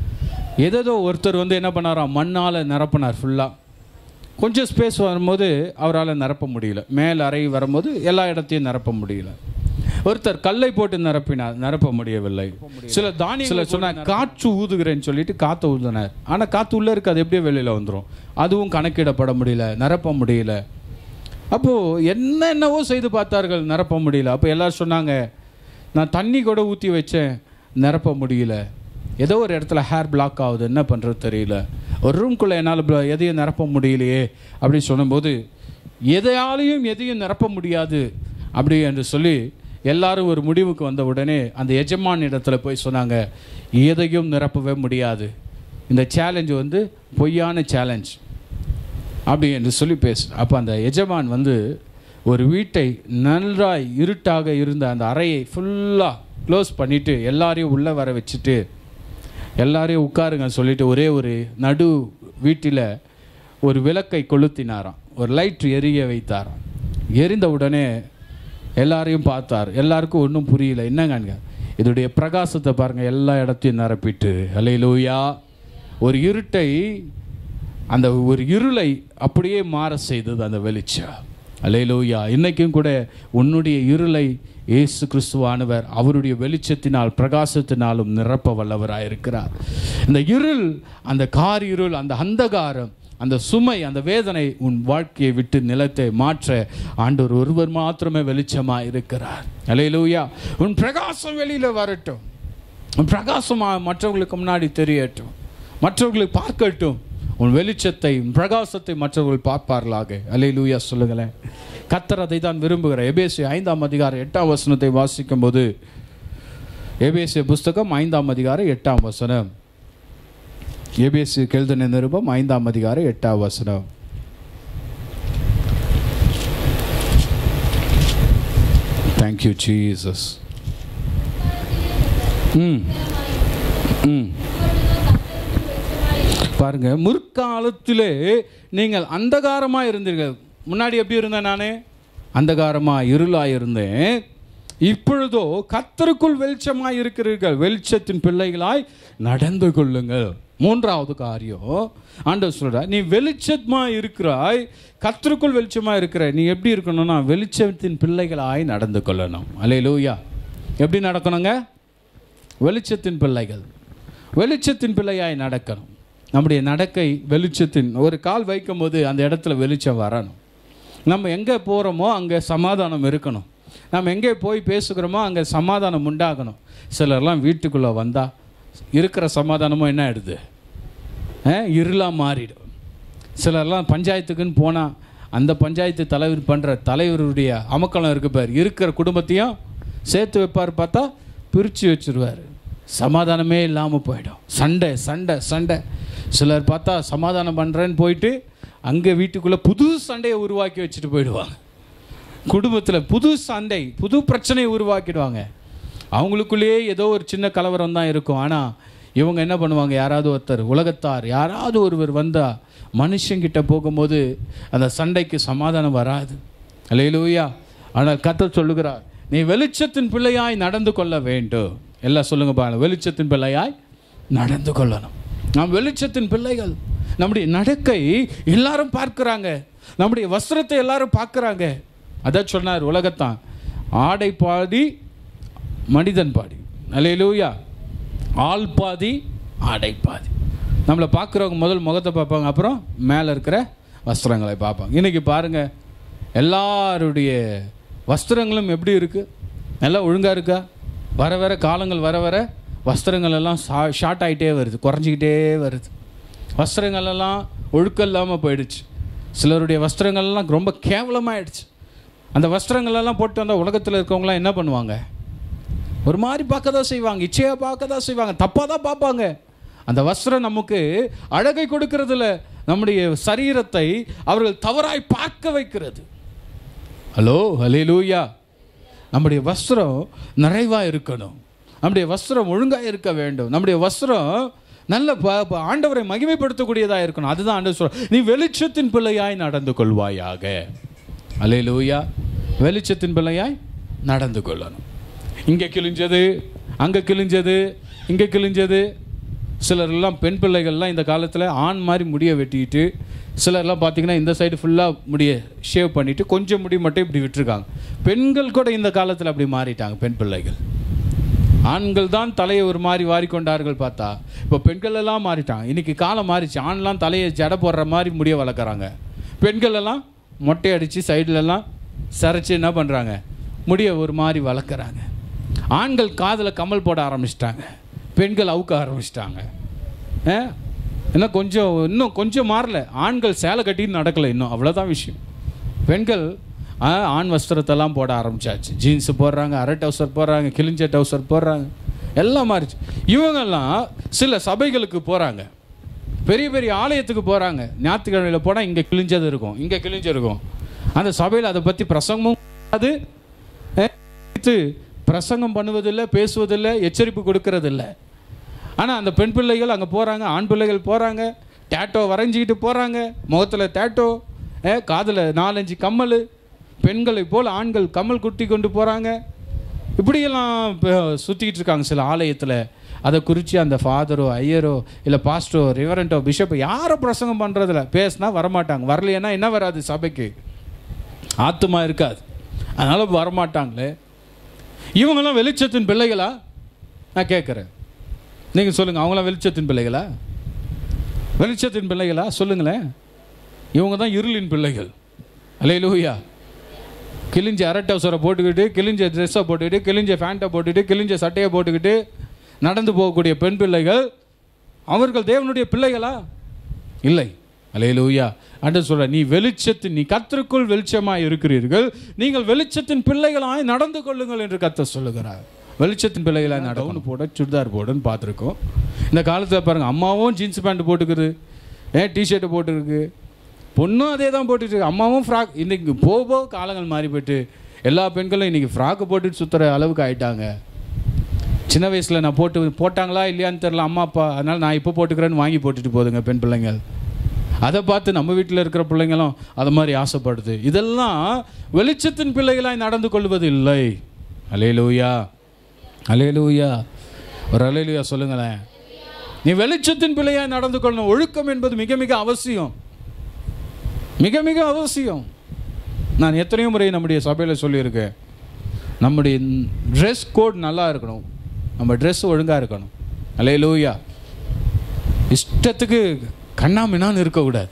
[SPEAKER 1] ஏதேதோ ஒருத்தர் வந்து என்ன பண்ணாராம் மண்ணால் நிரப்பினார் ஃபுல்லாக கொஞ்சம் ஸ்பேஸ் வரும்போது அவரால் நிரப்ப முடியல மேல் அறை வரும்போது எல்லா இடத்தையும் நிரப்ப முடியல ஒருத்தர் கல்லை போட்டு நிரப்பினார் நிரப்ப முடியவில்லை சில தானியம் சில சொன்னார் காற்று ஊதுகிறேன்னு சொல்லிட்டு காற்று ஊதுனார் ஆனால் காற்று உள்ளே இருக்கு அது எப்படியோ வெளியில் வந்துடும் அதுவும் கணக்கிடப்பட முடியல நிரப்ப முடியல அப்போது என்னென்னவோ செய்து பார்த்தார்கள் நிரப்ப முடியல அப்போ எல்லாரும் சொன்னாங்க நான் தண்ணி கூட ஊற்றி வச்சேன் நிரப்ப முடியல ஏதோ ஒரு இடத்துல ஹேர் பிளாக் ஆகுது என்ன பண்ணுறது தெரியல ஒரு ரூம்குள்ளே என்னால் blo- எதையும் நிரப்ப முடியலையே அப்படின்னு சொல்லும்போது எதையாலையும் எதையும் நிரப்ப முடியாது அப்படி என்று சொல்லி எல்லாரும் ஒரு முடிவுக்கு வந்த உடனே அந்த எஜமான் இடத்துல போய் சொன்னாங்க எதையும் நிரப்பவே முடியாது இந்த சேலஞ்சு வந்து பொய்யான சேலஞ்ச் அப்படி என்று சொல்லி பேசு அப்போ அந்த எஜமான் வந்து ஒரு வீட்டை நன்றாய் இருட்டாக இருந்த அந்த அறையை ஃபுல்லாக க்ளோஸ் பண்ணிவிட்டு எல்லாரையும் உள்ளே வர வச்சுட்டு எல்லாரையும் உட்காருங்க சொல்லிட்டு ஒரே ஒரு நடு வீட்டில் ஒரு விளக்கை கொளுத்தினாராம் ஒரு லைட் எரிய வைத்தாராம் எரிந்த உடனே எல்லாரையும் பார்த்தார் எல்லாருக்கும் ஒன்றும் புரியல என்னங்க இதோடைய பிரகாசத்தை பாருங்க எல்லா இடத்தையும் நிரப்பிட்டு அலையிலூயா ஒரு இருட்டை அந்த ஒரு இருளை அப்படியே மாற செய்தது அந்த வெளிச்சம் அலையிலூயா இன்னைக்கும் கூட உன்னுடைய இருளை இயேசு கிறிஸ்துவானவர் அவருடைய வெளிச்சத்தினால் பிரகாசத்தினாலும் நிரப்ப வல்லவராயிருக்கிறார் இந்த இருள் அந்த கார் இருள் அந்த அந்தகாரம் அந்த சுமை அந்த வேதனை உன் வாழ்க்கையை விட்டு நிலத்தை மாற்ற ஆண்டவர் ஒருவர் மாத்திரமே வெளிச்சமாக இருக்கிறார் அலையிலூயா உன் பிரகாசம் வெளியில வரட்டும் உன் பிரகாசமா மற்றவங்களுக்கு முன்னாடி தெரியட்டும் மற்றவர்களுக்கு பார்க்கட்டும் உன் வெளிச்சத்தை உன் பிரகாசத்தை மற்றவர்கள் பார்ப்பார்களாக அலையிலூயா சொல்லுங்களேன் கத்தர் அதை தான் விரும்புகிறார் எபேசி ஐந்தாம் அதிகாரம் எட்டாம் வசனத்தை வாசிக்கும் போது எபேசிய புஸ்தகம் ஐந்தாம் அதிகாரம் எட்டாம் வசனம் எபேசி கெழுதின நிருபம் ஐந்தாம் அதிகாரம் எட்டாம் வசனம் தேங்க்யூ ஜீசஸ் ம் ம் பாருங்க முற்காலத்திலே நீங்கள் அந்தகாரமா இருந்தீர்கள் முன்னாடி எப்படி இருந்தேன் நானே அந்தகாரமா இருளா இருந்தேன் இப்பொழுதோ கத்தருக்குள் வெளிச்சமாய் இருக்கிறீர்கள் வெளிச்சத்தின் பிள்ளைகளாய் நடந்து கொள்ளுங்கள் மூன்றாவது காரியம் ஆண்டவர் சொல்ற நீ வெளிச்சமா இருக்கிறாய் கத்தருக்குள் வெளிச்சமா இருக்கிற நீ எப்படி இருக்கணும்னா வெளிச்சத்தின் பிள்ளைகளாய் நடந்து கொள்ளணும் அலே லூயா எப்படி நடக்கணுங்க வெளிச்சத்தின் பிள்ளைகள் வெளிச்சத்தின் பிள்ளையாய் நடக்கணும் நம்முடைய நடக்கை வெளிச்சத்தின் ஒரு கால் வைக்கும்போது அந்த இடத்துல வெளிச்சம் வரணும் நம்ம எங்கே போகிறோமோ அங்கே சமாதானம் இருக்கணும் நம்ம எங்கே போய் பேசுகிறோமோ அங்கே சமாதானம் உண்டாகணும் சிலர்லாம் வீட்டுக்குள்ளே வந்தால் இருக்கிற சமாதானமும் என்ன ஆயிடுது இருளாக மாறிடும் சிலர்லாம் பஞ்சாயத்துக்குன்னு போனால் அந்த பஞ்சாயத்து தலைவர் பண்ணுற தலைவருடைய அமக்கலம் இருக்கு பார் இருக்கிற குடும்பத்தையும் சேர்த்து வைப்பார் பார்த்தா பிரித்து வச்சிருவார் சமாதானமே இல்லாமல் போயிடும் சண்டை சண்டை சண்டை சிலர் பார்த்தா சமாதானம் பண்ணுறேன்னு போயிட்டு அங்கே வீட்டுக்குள்ளே புது சண்டையை உருவாக்கி வச்சுட்டு போயிடுவாங்க குடும்பத்தில் புது சண்டை புது பிரச்சனையை உருவாக்கிடுவாங்க அவங்களுக்குள்ளேயே ஏதோ ஒரு சின்ன கலவரம் தான் இருக்கும் ஆனால் இவங்க என்ன பண்ணுவாங்க யாராவது ஒருத்தர் உலகத்தார் யாராவது ஒருவர் வந்தால் மனுஷங்கிட்ட போகும்போது அந்த சண்டைக்கு சமாதானம் வராது அல்லையிலூயா ஆனால் கத்த சொல்லுகிறார் நீ வெளிச்சத்தின் பிள்ளையாய் நடந்து கொள்ள வேண்டும் எல்லாம் சொல்லுங்க பாருங்க வெளிச்சத்தின் பிள்ளையாய் நடந்து கொள்ளணும் நாம் வெளிச்சத்தின் பிள்ளைகள் நம்முடைய நடக்கை எல்லாரும் பார்க்குறாங்க நம்முடைய வஸ்திரத்தை எல்லாரும் பார்க்குறாங்க அதான் சொன்னார் உலகத்தான் ஆடை பாதி மனிதன் பாடி அலையிலூயா ஆள் பாதி ஆடை பாதி நம்மளை பார்க்குறவங்க முதல் முகத்தை பார்ப்பாங்க அப்புறம் மேலே இருக்கிற வஸ்திரங்களை பார்ப்பாங்க இன்றைக்கி பாருங்கள் எல்லாருடைய வஸ்திரங்களும் எப்படி இருக்குது நல்லா ஒழுங்காக இருக்கா வர வர காலங்கள் வர வர வஸ்திரங்கள் எல்லாம் ஷா ஷார்ட் ஆகிட்டே வருது குறைஞ்சிக்கிட்டே வருது வஸ்திரங்கள் எல்லாம் ஒழுக்கம் இல்லாமல் போயிடுச்சு சிலருடைய வஸ்திரங்கள்லாம் ரொம்ப கேவலமாயிடுச்சு அந்த வஸ்திரங்கள் எல்லாம் போட்டு வந்தால் உலகத்தில் இருக்கவங்களாம் என்ன பண்ணுவாங்க ஒரு மாதிரி பார்க்க தான் செய்வாங்க இச்சையாக பார்க்க தான் செய்வாங்க தப்பாக தான் பார்ப்பாங்க அந்த வஸ்திரம் நமக்கு அழகை கொடுக்கறதில்ல நம்முடைய சரீரத்தை அவர்கள் தவறாய் பார்க்க வைக்கிறது ஹலோ ஹலே லூயா நம்முடைய வஸ்திரம் நிறைவாக இருக்கணும் நம்முடைய வஸ்திரம் ஒழுங்காக இருக்க வேண்டும் நம்முடைய வஸ்திரம் நல்ல ப- ப- ஆண்டவரை மகிமைப்படுத்தக்கூடியதாக இருக்கணும் அதுதான் ஆண்டவர் சொல்ற நீ வெளிச்சத்தின் பிள்ளையாய் நடந்து கொள்வாயாக அலே லூயா வெளிச்சத்தின் பிள்ளையாய் நடந்து கொள்ளணும் இங்கே கிழிஞ்சது அங்கே கிழிஞ்சது இங்கே கிழிஞ்சது சிலர் எல்லாம் பெண் பிள்ளைகள்லாம் இந்த காலத்தில் ஆண் மாதிரி முடியை வெட்டிட்டு சிலர்லாம் பார்த்தீங்கன்னா இந்த சைடு ஃபுல்லாக முடிய ஷேவ் பண்ணிவிட்டு கொஞ்சம் முடி மட்டும் இப்படி விட்டுருக்காங்க பெண்கள் கூட இந்த காலத்தில் அப்படி மாறிட்டாங்க பெண் பிள்ளைகள் ஆண்கள் தான் தலையை ஒரு மாதிரி வாரிக்கொண்டார்கள் பார்த்தா இப்போ பெண்கள் எல்லாம் மாறிட்டாங்க இன்னைக்கு காலம் மாறிச்சு ஆண்லாம் தலையை ஜடை போடுற மாதிரி முடிய வளர்க்குறாங்க பெண்கள் எல்லாம் மொட்டை அடித்து சைடுலலாம் சரைச்சு என்ன பண்ணுறாங்க முடிய ஒரு மாதிரி வளர்க்குறாங்க ஆண்கள் காதில் கமல் போட ஆரம்பிச்சிட்டாங்க பெண்கள் அவுக்க ஆரம்பிச்சிட்டாங்க இன்னும் கொஞ்சம் இன்னும் கொஞ்சம் மாறல ஆண்கள் சேலை கட்டின்னு நடக்கலை இன்னும் அவ்வளோதான் விஷயம் பெண்கள் ஆ, ஆண் வஸ்திரத்தெல்லாம் போட ஆரம்பிச்சாச்சு ஜீன்ஸ் போடுறாங்க அரை டவுசர் போடுறாங்க கிழிஞ்ச டவுசர் போடுறாங்க எல்லாம் மாறிச்சு இவங்கெல்லாம் சில சபைகளுக்கு போகிறாங்க பெரிய பெரிய ஆலயத்துக்கு போகிறாங்க ஞாயிற்றுக்கிழமையில் போனால் இங்கே கிழிஞ்சது இருக்கும் இங்கே கிழிஞ்சிருக்கும் அந்த சபையில் அதை பற்றி பிரசங்கமும் அது குறித்து பிரசங்கம் பண்ணுவதில்லை பேசுவதில்லை எச்சரிப்பு கொடுக்கறதில்ல ஆனால் அந்த பெண் பிள்ளைகள் அங்கே போகிறாங்க ஆண் பிள்ளைகள் போகிறாங்க டேட்டோ வரைஞ்சிக்கிட்டு போகிறாங்க முகத்தில் டேட்டோ ஏ காதில் நாலஞ்சு கம்மல் பெண்களை போல் ஆண்கள் கம்மல் குட்டி கொண்டு போகிறாங்க இப்படியெல்லாம் இப்போ சுற்றிக்கிட்டு இருக்காங்க சில ஆலயத்தில் அதை குறித்து அந்த ஃபாதரோ ஐயரோ இல்லை பாஸ்டரோ ரிவரண்ட்டோ பிஷப்போ யாரோ பிரசங்கம் பண்ணுறதில்ல பேசினா வரமாட்டாங்க வரலைன்னா என்ன வராது சபைக்கு ஆத்துமா இருக்காது அதனால் வரமாட்டாங்களே இவங்கெல்லாம் வெளிச்சத்தின் பிள்ளைகளா நான் கேட்குறேன் நீங்கள் சொல்லுங்கள் அவங்களாம் வெளிச்சத்தின் பிள்ளைகளா வெளிச்சத்தின் பிள்ளைகளா சொல்லுங்களேன் இவங்க தான் இருளின் பிள்ளைகள் அலையிலூயா கிழிஞ்ச அரட்டவசரை போட்டுக்கிட்டு கிழிஞ்ச ட்ரெஸ்ஸை போட்டுக்கிட்டு கிழிஞ்ச ஃபேண்ட்டை போட்டுக்கிட்டு கிழிஞ்ச சட்டையை போட்டுக்கிட்டு நடந்து போகக்கூடிய பெண் பிள்ளைகள் அவர்கள் தேவனுடைய பிள்ளைகளா இல்லை அலையலூயா அன்று சொல்ற நீ வெளிச்சத்தின் நீ கத்திற்குள் வெளிச்சமாய் இருக்கிறீர்கள் நீங்கள் வெளிச்சத்தின் பிள்ளைகளாய் நடந்து கொள்ளுங்கள் என்று கத்த சொல்லுகிறார் வெளிச்சத்தின் பிள்ளைகளாய் நடவுன்னு போட சுடிதார் போடுன்னு பார்த்துருக்கோம் இந்த காலத்தில் பாருங்க அம்மாவும் ஜீன்ஸ் பேண்ட் போட்டுக்குது ஏன் டிஷர்ட்டு போட்டுருக்கு பொண்ணும் அதே தான் போட்டுட்டு இருக்கு. அம்மாவும் ஃப்ராக் இன்னைக்கு போக போக காலங்கள் மாறி போயிட்டு எல்லா பெண்களும் இன்னைக்கு ஃப்ராக்கு போட்டுட்டு சுற்றுற அளவுக்கு ஆயிட்டாங்க சின்ன வயசில் நான் போட்டு போட்டாங்களா இல்லையான்னு தெரில அம்மா அப்பா அதனால் நான் இப்போ போட்டுக்கிறேன்னு வாங்கி போட்டுட்டு போகுதுங்க பெண் பிள்ளைங்கள் அதை பார்த்து நம்ம வீட்டில் இருக்கிற பிள்ளைங்களும் அது மாதிரி ஆசைப்படுது இதெல்லாம் வெளிச்சத்தின் பிள்ளைகளாய் நடந்து கொள்வது இல்லை அலேலூயா அலேலூயா ஒரு அலேலூயா சொல்லுங்களேன் நீ வெளிச்சத்தின் பிள்ளையாய் நடந்து கொள்ளணும் ஒழுக்கம் என்பது மிக மிக அவசியம் மிக மிக அவசியம் நான் எத்தனையோ முறை நம்முடைய சபையில் சொல்லியிருக்கேன் நம்முடைய ட்ரெஸ் கோட் நல்லா இருக்கணும் நம்ம ட்ரெஸ் ஒழுங்காக இருக்கணும் அலே லூயா இஷ்டத்துக்கு கண்ணாமினான்னு இருக்கக்கூடாது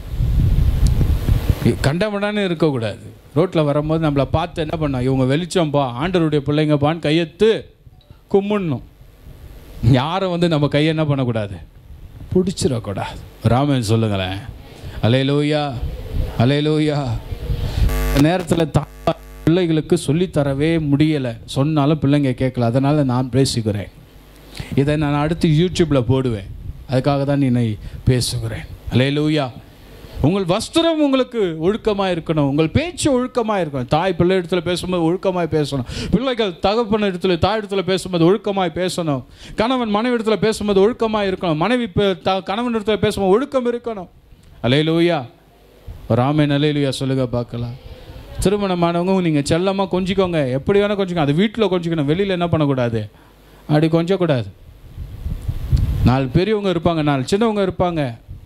[SPEAKER 1] கண்டமடான்னு இருக்கக்கூடாது ரோட்டில் வரும்போது நம்மளை பார்த்து என்ன பண்ணோம் இவங்க வெளிச்சம்பா ஆண்டருடைய பிள்ளைங்கப்பான்னு கையெத்து கும்பிடணும் யாரும் வந்து நம்ம கையை என்ன பண்ணக்கூடாது பிடிச்சிடக்கூடாது ராமன் சொல்லுங்களேன் அலே லோயா அலே லோயா நேரத்தில் தா பிள்ளைகளுக்கு சொல்லித்தரவே முடியலை சொன்னாலும் பிள்ளைங்க கேட்கல அதனால் நான் பேசுகிறேன் இதை நான் அடுத்து யூடியூப்பில் போடுவேன் அதுக்காக தான் என்னை பேசுகிறேன் அலே லூயா உங்கள் வஸ்திரம் உங்களுக்கு ஒழுக்கமாக இருக்கணும் உங்கள் பேச்சு ஒழுக்கமாக இருக்கணும் தாய் பிள்ளை இடத்துல பேசும்போது ஒழுக்கமாய் பேசணும் பிள்ளைகள் தகப்பன இடத்துல தாய் இடத்துல பேசும்போது ஒழுக்கமாய் பேசணும் கணவன் மனைவி இடத்துல பேசும்போது ஒழுக்கமாக இருக்கணும் மனைவி பே- த கணவன் இடத்துல பேசும்போது ஒழுக்கம் இருக்கணும் அலே லூயா ராமன் அலே லூயா சொல்லுங்க பார்க்கலாம் திருமணமானவங்க நீங்கள் செல்லமாக கொஞ்சிக்கோங்க எப்படி வேணால் கொஞ்சிக்கோங்க அது வீட்டில் கொஞ்சிக்கணும் வெளியில் என்ன பண்ணக்கூடாது அப்படி கொஞ்சக்கூடாது நாலு பெரியவங்க இருப்பாங்க நாலு சின்னவங்க இருப்பாங்க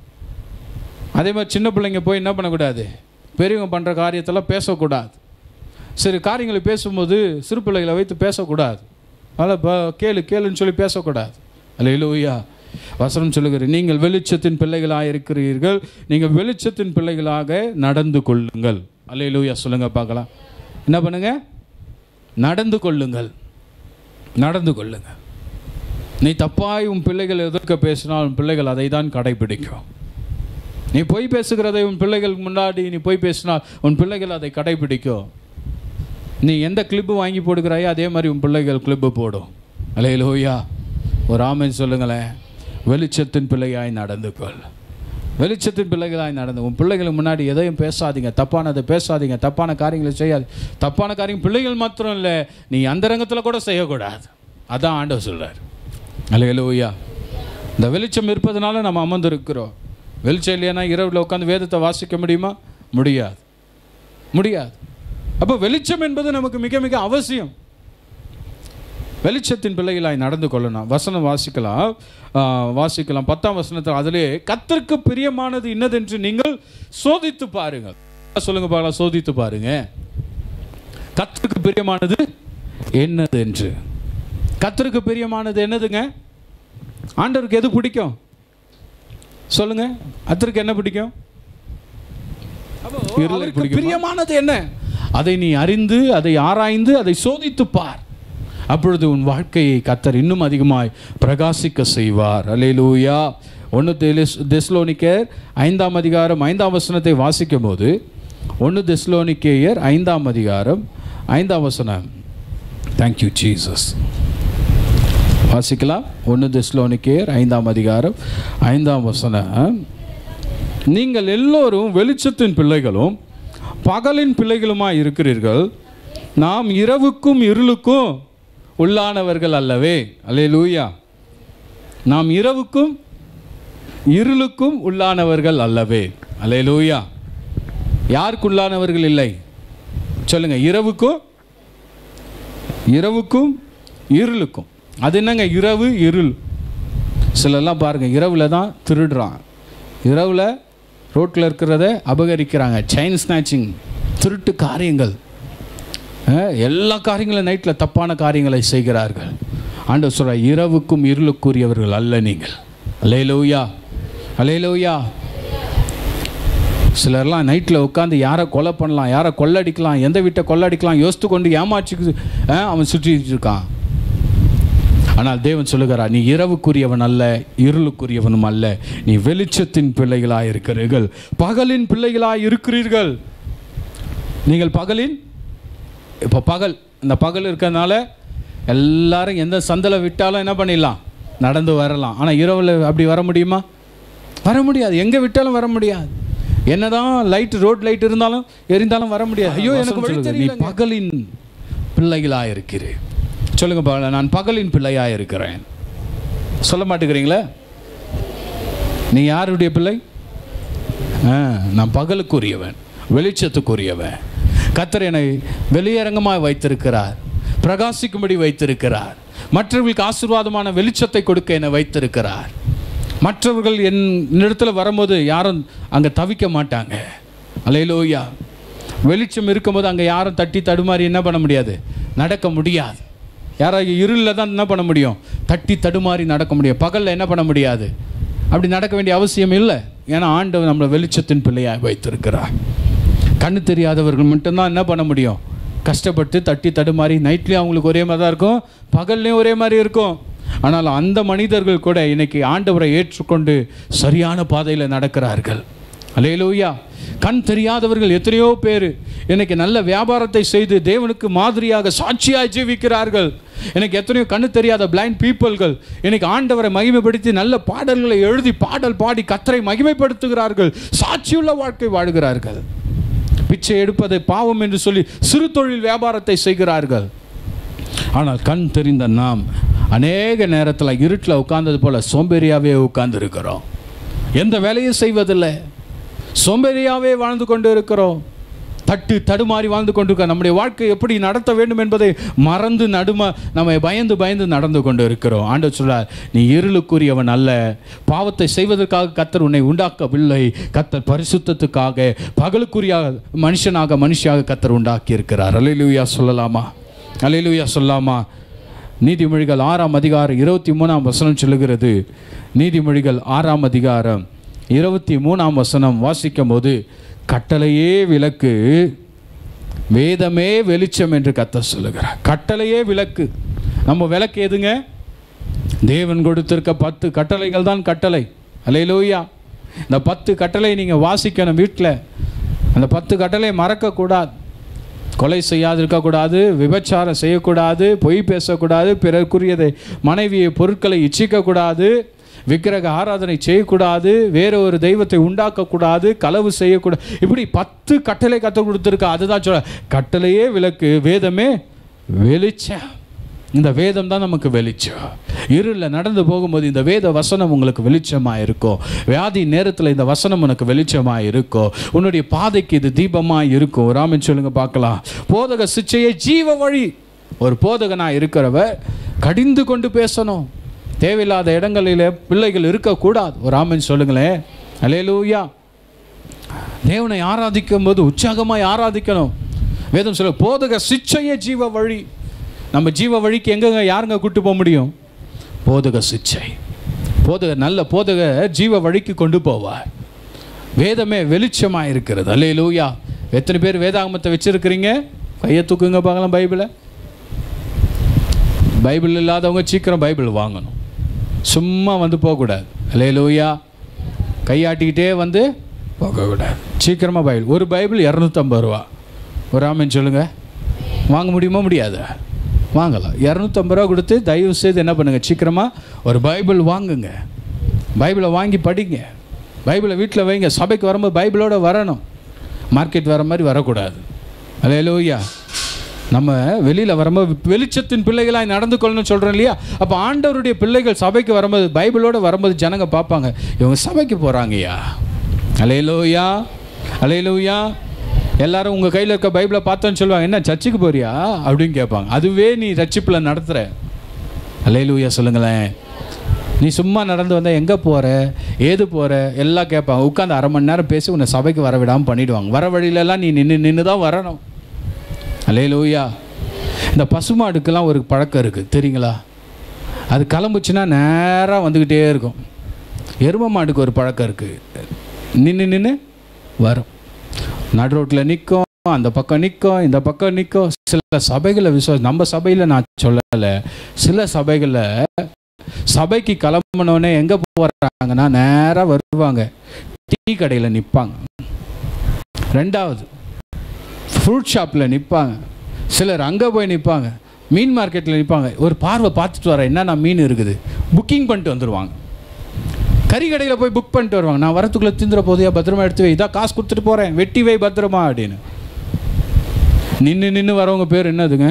[SPEAKER 1] அதே மாதிரி சின்ன பிள்ளைங்க போய் என்ன பண்ணக்கூடாது பெரியவங்க பண்ணுற காரியத்தெல்லாம் பேசக்கூடாது சரி காரியங்களை பேசும்போது சிறு பிள்ளைகளை வைத்து பேசக்கூடாது அதில் ப கேளு கேளுன்னு சொல்லி பேசக்கூடாது அல்ல இல்லையா வசனம் சொல்லுகிறேன் நீங்கள் வெளிச்சத்தின் பிள்ளைகளாக இருக்கிறீர்கள் நீங்கள் வெளிச்சத்தின் பிள்ளைகளாக நடந்து கொள்ளுங்கள் அல்ல இல்லையா சொல்லுங்க பார்க்கலாம் என்ன பண்ணுங்க நடந்து கொள்ளுங்கள் நடந்து கொள்ளுங்க நீ தப்பாய் உன் பிள்ளைகள் எதிர்க்க பேசினால் உன் பிள்ளைகள் அதை தான் கடைபிடிக்கும் நீ பொய் பேசுகிறதை உன் பிள்ளைகளுக்கு முன்னாடி நீ பொய் பேசினால் உன் பிள்ளைகள் அதை கடைபிடிக்கும் நீ எந்த கிளிப்பு வாங்கி போடுகிறாயோ அதே மாதிரி உன் பிள்ளைகள் கிளிப்பு போடும் அலையிலோயா ஒரு ஆமன் சொல்லுங்களேன் வெளிச்சத்தின் பிள்ளையாய் நடந்து கொள் வெளிச்சத்தின் பிள்ளைகளாய் நடந்து உன் பிள்ளைகளுக்கு முன்னாடி எதையும் பேசாதீங்க தப்பானதை பேசாதீங்க தப்பான காரியங்களை செய்யாது தப்பான காரியம் பிள்ளைகள் மாத்திரம் இல்லை நீ அந்த ரங்கத்தில் கூட செய்யக்கூடாது அதான் ஆண்டவர் சொல்றார் அலையிலோயா இந்த வெளிச்சம் இருப்பதனால நம்ம அமர்ந்திருக்கிறோம் வெளிச்சம் இல்லையானா இரவில் உட்காந்து வேதத்தை வாசிக்க முடியுமா முடியாது முடியாது அப்போ வெளிச்சம் என்பது நமக்கு மிக மிக அவசியம் வெளிச்சத்தின் பிள்ளைகளாய் நடந்து கொள்ளணும் வசனம் வாசிக்கலாம் ஆ, வாசிக்கலாம் பத்தாம் வசனத்தில் அதிலே கத்திற்கு பிரியமானது இன்னதென்று நீங்கள் சோதித்து பாருங்கள் சொல்லுங்க பார்க்கலாம் சோதித்து பாருங்க கத்திற்கு பிரியமானது என்னது என்று கத்திற்கு பிரியமானது என்னதுங்க ஆண்டவருக்கு எது பிடிக்கும் சொல்லுங்க கத்தருக்கு என்ன பிடிக்கும் இருளை
[SPEAKER 2] அவருக்கு
[SPEAKER 1] பிடிக்குமா? பிரியமானது என்ன அதை நீ அறிந்து அதை ஆராய்ந்து அதை சோதித்து பார் அப்பொழுது உன் வாழ்க்கையை கத்தர் இன்னும் அதிகமாய் பிரகாசிக்க செய்வார் அல்லேலூயா ஒன்று தெஸ்லோனிக்கர் ஐந்தாம் அதிகாரம் ஐந்தாம் வசனத்தை வாசிக்கும் போது ஒன்று தெஸ்லோனிக்கேயர் ஐந்தாம் அதிகாரம் ஐந்தாம் வசனம் தேங்க்யூ ஜீசஸ் வாசிக்கலாம் ஒன்று தெஸ்லோனிக்கேயர் ஐந்தாம் அதிகாரம் ஐந்தாம் வசனம் நீங்கள் எல்லோரும் வெளிச்சத்தின் பிள்ளைகளும் பகலின் பிள்ளைகளுமாய் இருக்கிறீர்கள் நாம் இரவுக்கும் இருளுக்கும் உள்ளானவர்கள் அல்லவே அல்லே லூயா நாம் இரவுக்கும் இருளுக்கும் உள்ளானவர்கள் அல்லவே அல்லே லூயா யாருக்கு உள்ளானவர்கள் இல்லை சொல்லுங்க இரவுக்கும் இரவுக்கும் இருளுக்கும் அது என்னங்க இரவு இருள் சிலர்லாம் பாருங்க இரவில் தான் திருடுறான் இரவில் ரோட்டில் இருக்கிறத அபகரிக்கிறாங்க செயின் ஸ்நாச்சிங் திருட்டு காரியங்கள் அஹ், எல்லா காரியங்களும் நைட்டில் தப்பான காரியங்களை செய்கிறார்கள் ஆண்டவர் சொல்ற இரவுக்கும் இருளுக்குரியவர்கள் அல்ல நீங்கள் அலையலூயா அலையலூயா சிலர்லாம் நைட்டில் உட்காந்து யாரை கொலை பண்ணலாம் யாரை கொள்ளடிக்கலாம் எந்த வீட்டை கொள்ளடிக்கலாம் யோசித்து கொண்டு ஏமாற்றி அஹ், அவன் சுற்றிட்டு இருக்கான் ஆனால் தேவன் சொல்லுகிறார் நீ இரவுக்குரியவன் அல்ல இருளுக்குரியவனும் அல்ல நீ வெளிச்சத்தின் பிள்ளைகளாய் இருக்கிறீர்கள் பகலின் பிள்ளைகளாய் இருக்கிறீர்கள் நீங்கள் பகலின் இப்போ பகல் இந்த பகல் இருக்கிறதுனால எல்லாரும் எந்த சந்தில் விட்டாலும் என்ன பண்ணிடலாம் நடந்து வரலாம் ஆனால் இரவில் அப்படி வர முடியுமா வர முடியாது எங்கே விட்டாலும் வர முடியாது என்னதான் லைட் ரோட் லைட் இருந்தாலும் எரிந்தாலும் வர முடியாது ஐயோ எனக்கு வழி தெரியல நீ பகலின் பிள்ளைகளாக இருக்கிறேன் சொல்லுங்க பாருங்க நான் பகலின் பிள்ளையாக இருக்கிறேன் சொல்ல மாட்டேங்கிறீங்களா நீ யாருடைய பிள்ளை ஆ, நான் பகலுக்குரியவன் வெளிச்சத்துக்குரியவன் கத்தர் என்னை வெளியரங்கமாக வைத்திருக்கிறார் பிரகாசிக்கும்படி வைத்திருக்கிறார் மற்றவர்களுக்கு ஆசீர்வாதமான வெளிச்சத்தை கொடுக்க என்னை வைத்திருக்கிறார் மற்றவர்கள் என் இடத்துல வரும்போது யாரும் அங்கே தவிக்க மாட்டாங்க அலையிலோயா வெளிச்சம் இருக்கும்போது அங்கே யாரும் தட்டி தடுமாறி என்ன பண்ண முடியாது நடக்க முடியாது யாராவது இருளில் தான் என்ன பண்ண முடியும் தட்டி தடுமாறி நடக்க முடியும் பகலில் என்ன பண்ண முடியாது அப்படி நடக்க வேண்டிய அவசியம் இல்லை ஏன்னா ஆண்டவர் நம்மளை வெளிச்சத்தின் பிள்ளையாக வைத்திருக்கிறார் கண்ணு தெரியாதவர்கள் மட்டும்தான் என்ன பண்ண முடியும் கஷ்டப்பட்டு தட்டி தடுமாறி நைட்லேயும் அவங்களுக்கு ஒரே மாதிரி தான் இருக்கும் பகல்லையும் ஒரே மாதிரி இருக்கும் ஆனால் அந்த மனிதர்கள் கூட இன்னைக்கு ஆண்டவரை ஏற்றுக்கொண்டு சரியான பாதையில் நடக்கிறார்கள் அலையலூயா கண் தெரியாதவர்கள் எத்தனையோ பேர் இன்னைக்கு நல்ல வியாபாரத்தை செய்து தேவனுக்கு மாதிரியாக சாட்சியாய் ஜீவிக்கிறார்கள் எனக்கு எத்தனையோ கண்ணு தெரியாத பிளைண்ட் பீப்புள்கள் இன்னைக்கு ஆண்டவரை மகிமைப்படுத்தி நல்ல பாடல்களை எழுதி பாடல் பாடி கத்தரை மகிமைப்படுத்துகிறார்கள் சாட்சியுள்ள வாழ்க்கை வாழ்கிறார்கள் பிச்சை எடுப்பதை பாவம் என்று சொல்லி சிறு தொழில் வியாபாரத்தை செய்கிறார்கள் ஆனால் கண் தெரிந்த நாம் அநேக நேரத்தில் இருட்டில் உட்கார்ந்தது போல சோம்பேறியாவே உட்கார்ந்து இருக்கிறோம் எந்த வேலையும் செய்வதில்லை சோம்பேறியாவே வாழ்ந்து கொண்டு இருக்கிறோம் தட்டு தடுமாறி வாழ்ந்து கொண்டிருக்க நம்முடைய வாழ்க்கை எப்படி நடத்த வேண்டும் என்பதை மறந்து நடும நம்ம பயந்து பயந்து நடந்து கொண்டு இருக்கிறோம் ஆண்டவர் சொல்றார் நீ இருளுக்குரியவன் அல்ல பாவத்தை செய்வதற்காக கத்தர் உன்னை உண்டாக்கவில்லை கத்தர் பரிசுத்தத்துக்காக பகலுக்குரிய மனுஷனாக மனுஷியாக கத்தர் உண்டாக்கி இருக்கிறார் அலையிலுயா சொல்லலாமா அலையிலுயா சொல்லாமா நீதிமொழிகள் ஆறாம் அதிகாரம் இருபத்தி மூணாம் வசனம் சொல்லுகிறது நீதிமொழிகள் ஆறாம் அதிகாரம் இருபத்தி மூணாம் வசனம் வாசிக்கும் போது கட்டளையே விளக்கு வேதமே வெளிச்சம் என்று கத்த சொல்லுகிறார் கட்டளையே விளக்கு நம்ம விளக்கு எதுங்க தேவன் கொடுத்திருக்க பத்து கட்டளைகள் தான் கட்டளை அலையிலோயா இந்த பத்து கட்டளை நீங்கள் வாசிக்கணும் வீட்டில் அந்த பத்து கட்டளை மறக்கக்கூடாது கொலை செய்யாதிருக்கக்கூடாது விபச்சாரம் செய்யக்கூடாது பொய் பேசக்கூடாது பிறர்க்குரியதை மனைவியை பொருட்களை இச்சிக்கக்கூடாது விக்கிரக ஆராதனை செய்யக்கூடாது வேற ஒரு தெய்வத்தை உண்டாக்கக்கூடாது களவு செய்யக்கூடாது இப்படி பத்து கட்டளை கற்றுக் கொடுத்துருக்கா அதுதான் சொல்ல கட்டளையே விளக்கு வேதமே வெளிச்சம் இந்த வேதம் தான் நமக்கு வெளிச்சம் இருளில் நடந்து போகும்போது இந்த வேத வசனம் உங்களுக்கு வெளிச்சமாக இருக்கும் வியாதி நேரத்தில் இந்த வசனம் உனக்கு வெளிச்சமாக இருக்கும் உன்னுடைய பாதைக்கு இது தீபமாக இருக்கும் ராமன் சொல்லுங்க பார்க்கலாம் போதக சிச்சையை ஜீவ வழி ஒரு போதகனாக இருக்கிறவ கடிந்து கொண்டு பேசணும் தேவையில்லாத இடங்களில் பிள்ளைகள் இருக்கக்கூடாது ஒரு ஆமன் சொல்லுங்களேன் அலேலூயா தேவனை ஆராதிக்கும் போது உற்சாகமாய் ஆராதிக்கணும் வேதம் சொல்ல போதக சிச்சையே ஜீவ வழி நம்ம ஜீவ வழிக்கு எங்கங்க யாருங்க கூட்டு போக முடியும் போதக சிச்சை போதக நல்ல போதக ஜீவ வழிக்கு கொண்டு போவார் வேதமே வெளிச்சமாக இருக்கிறது அல்லேலூயா எத்தனை பேர் வேதாகமத்தை வச்சிருக்கிறீங்க கையை தூக்குங்க பார்க்கலாம் பைபிளை பைபிள் இல்லாதவங்க சீக்கிரம் பைபிள் வாங்கணும் சும்மா வந்து போகக்கூடாது அல்லேலூயா கையாட்டிக்கிட்டே வந்து போகக்கூடாது சீக்கிரமாக பைபிள் ஒரு பைபிள் இரநூத்தம்பது ரூபா ஒரு ஆமன் சொல்லுங்கள் வாங்க முடியுமா முடியாதா வாங்கலாம் இரநூத்தம்பது ரூபா கொடுத்து தயவு செய்து என்ன பண்ணுங்கள் சீக்கிரமாக ஒரு பைபிள் வாங்குங்க பைபிளை வாங்கி படிங்க பைபிளை வீட்டில் வைங்க சபைக்கு வரும்போது பைபிளோட வரணும் மார்க்கெட் வர மாதிரி வரக்கூடாது அல்லேலூயா நம்ம வெளியில் வரும்போது வெளிச்சத்தின் பிள்ளைகளாக நடந்து கொள்ளணும்னு சொல்கிறோம் இல்லையா அப்போ ஆண்டவருடைய பிள்ளைகள் சபைக்கு வரும்போது பைபிளோட வரும்போது ஜனங்க பார்ப்பாங்க இவங்க சபைக்கு போகிறாங்கய்யா அலையலோயா அலையலோயா எல்லாரும் உங்கள் கையில் இருக்க பைபிளை பார்த்தோன்னு சொல்லுவாங்க என்ன சர்ச்சுக்கு போறியா அப்படின்னு கேட்பாங்க அதுவே நீ ரட்சிப்பில் நடத்துகிற அலையலூயா சொல்லுங்களேன் நீ சும்மா நடந்து வந்தால் எங்கே போகிற ஏது போகிற எல்லாம் கேட்பாங்க உட்காந்து அரை மணி நேரம் பேசி உன்னை சபைக்கு வர விடாமல் பண்ணிவிடுவாங்க வர வழியிலலாம் நீ நின்று நின்று தான் வரணும் அலையலூயா இந்த பசுமாடுக்கெல்லாம் ஒரு பழக்கம் இருக்குது தெரியுங்களா அது கிளம்புச்சுன்னா நேராக வந்துக்கிட்டே இருக்கும் எரும மாடுக்கு ஒரு பழக்கம் இருக்குது நின்று நின்று வரும் நடு ரோட்டில் நிற்கும் அந்த பக்கம் நிற்கும் இந்த பக்கம் நிற்கும் சில சபைகளை விசுவாசம் நம்ம சபையில் நான் சொல்லலை சில சபைகளில் சபைக்கு கிளம்பினோடனே எங்கே போகிறாங்கன்னா நேராக வருவாங்க டீ கடையில் நிற்பாங்க ரெண்டாவது ஃப்ரூட் ஷாப்பில் நிற்பாங்க சிலர் அங்கே போய் நிற்பாங்க மீன் மார்க்கெட்டில் நிற்பாங்க ஒரு பார்வை பார்த்துட்டு வர என்னென்ன மீன் இருக்குது புக்கிங் பண்ணிட்டு வந்துடுவாங்க கறி கடையில் போய் புக் பண்ணிட்டு வருவாங்க நான் வரத்துக்குள்ளே திந்துற போதையா பத்திரமா எடுத்து வை இதான் காசு கொடுத்துட்டு போகிறேன் வெட்டி வை பத்திரமா அப்படின்னு நின்று நின்று வரவங்க பேர் என்னதுங்க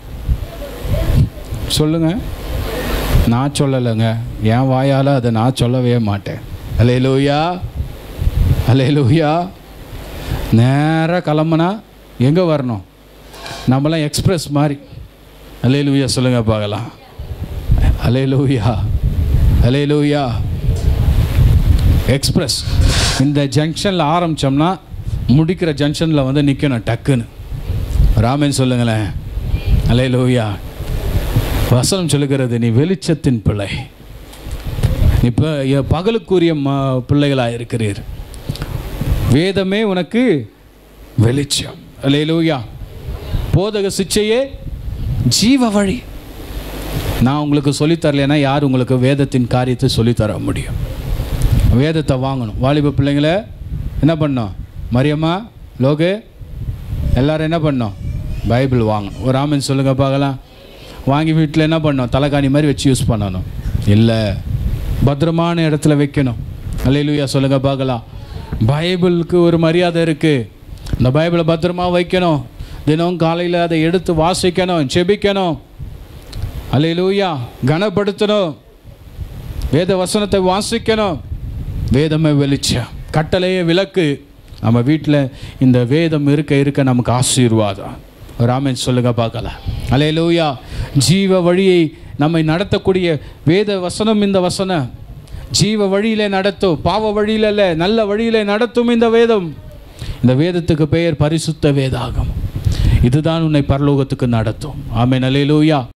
[SPEAKER 1] சொல்லுங்க நான் சொல்லலைங்க என் வாயால் அதை நான் சொல்லவே மாட்டேன் அலே லூயா அலே லூயா நேராக கிளம்புனா எங்கே வரணும் நம்மளாம் எக்ஸ்பிரஸ் மாதிரி அலே லூயா சொல்லுங்க பார்க்கலாம் அலே லூயா அலே லூயா எக்ஸ்பிரஸ் இந்த ஜங்ஷனில் ஆரம்பித்தோம்னா முடிக்கிற ஜங்ஷனில் வந்து நிற்கணும் டக்குன்னு ராமன் சொல்லுங்களேன் அலே லூயா வசனம் சொல்லுகிறது நீ வெளிச்சத்தின் பிள்ளை இப்போ பகலுக்குரிய ம பிள்ளைகளாக இருக்கிறீர் வேதமே உனக்கு வெளிச்சம் அல்லேலூயா போதக சிச்சையே ஜீவ வழி நான் உங்களுக்கு சொல்லித் தரலைன்னா யார் உங்களுக்கு வேதத்தின் காரியத்தை சொல்லித் தர முடியும் வேதத்தை வாங்கணும் வாலிப பிள்ளைங்கள என்ன பண்ணோம் மரியம்மா லோகு எல்லாரும் என்ன பண்ணோம் பைபிள் வாங்கணும் ஒரு ஆமன் சொல்லுங்க பார்க்கலாம் வாங்கி வீட்டில் என்ன பண்ணோம் தலைகாணி மாதிரி வச்சு யூஸ் பண்ணணும் இல்லை பத்திரமான இடத்துல வைக்கணும் அல்லேலூயா சொல்லுங்க பார்க்கலாம் பைபிளுக்கு ஒரு மரியாதை இருக்குது இந்த பைபிளை பத்திரமா வைக்கணும் தினம் காலையில் அதை எடுத்து வாசிக்கணும் செபிக்கணும் அல்லேலூயா கனப்படுத்தணும் வேத வசனத்தை வாசிக்கணும் வேதமே வெளிச்சம் கட்டளையே விளக்கு நம்ம வீட்டில் இந்த வேதம் இருக்க இருக்க நமக்கு ஆசீர்வாதம் ராமன் சொல்லுங்க பார்க்கலாம் அல்லேலூயா ஜீவ வழியை நம்மை நடத்தக்கூடிய வேத வசனம் இந்த வசனம் ஜீவ வழியிலே நடத்தும் பாவ வழியில அல்ல நல்ல வழியிலே நடத்தும் இந்த வேதம் இந்த வேதத்துக்கு பெயர் பரிசுத்த வேதாகம் இதுதான் உன்னை பரலோகத்துக்கு நடத்தும் ஆமென் அல்லேலூயா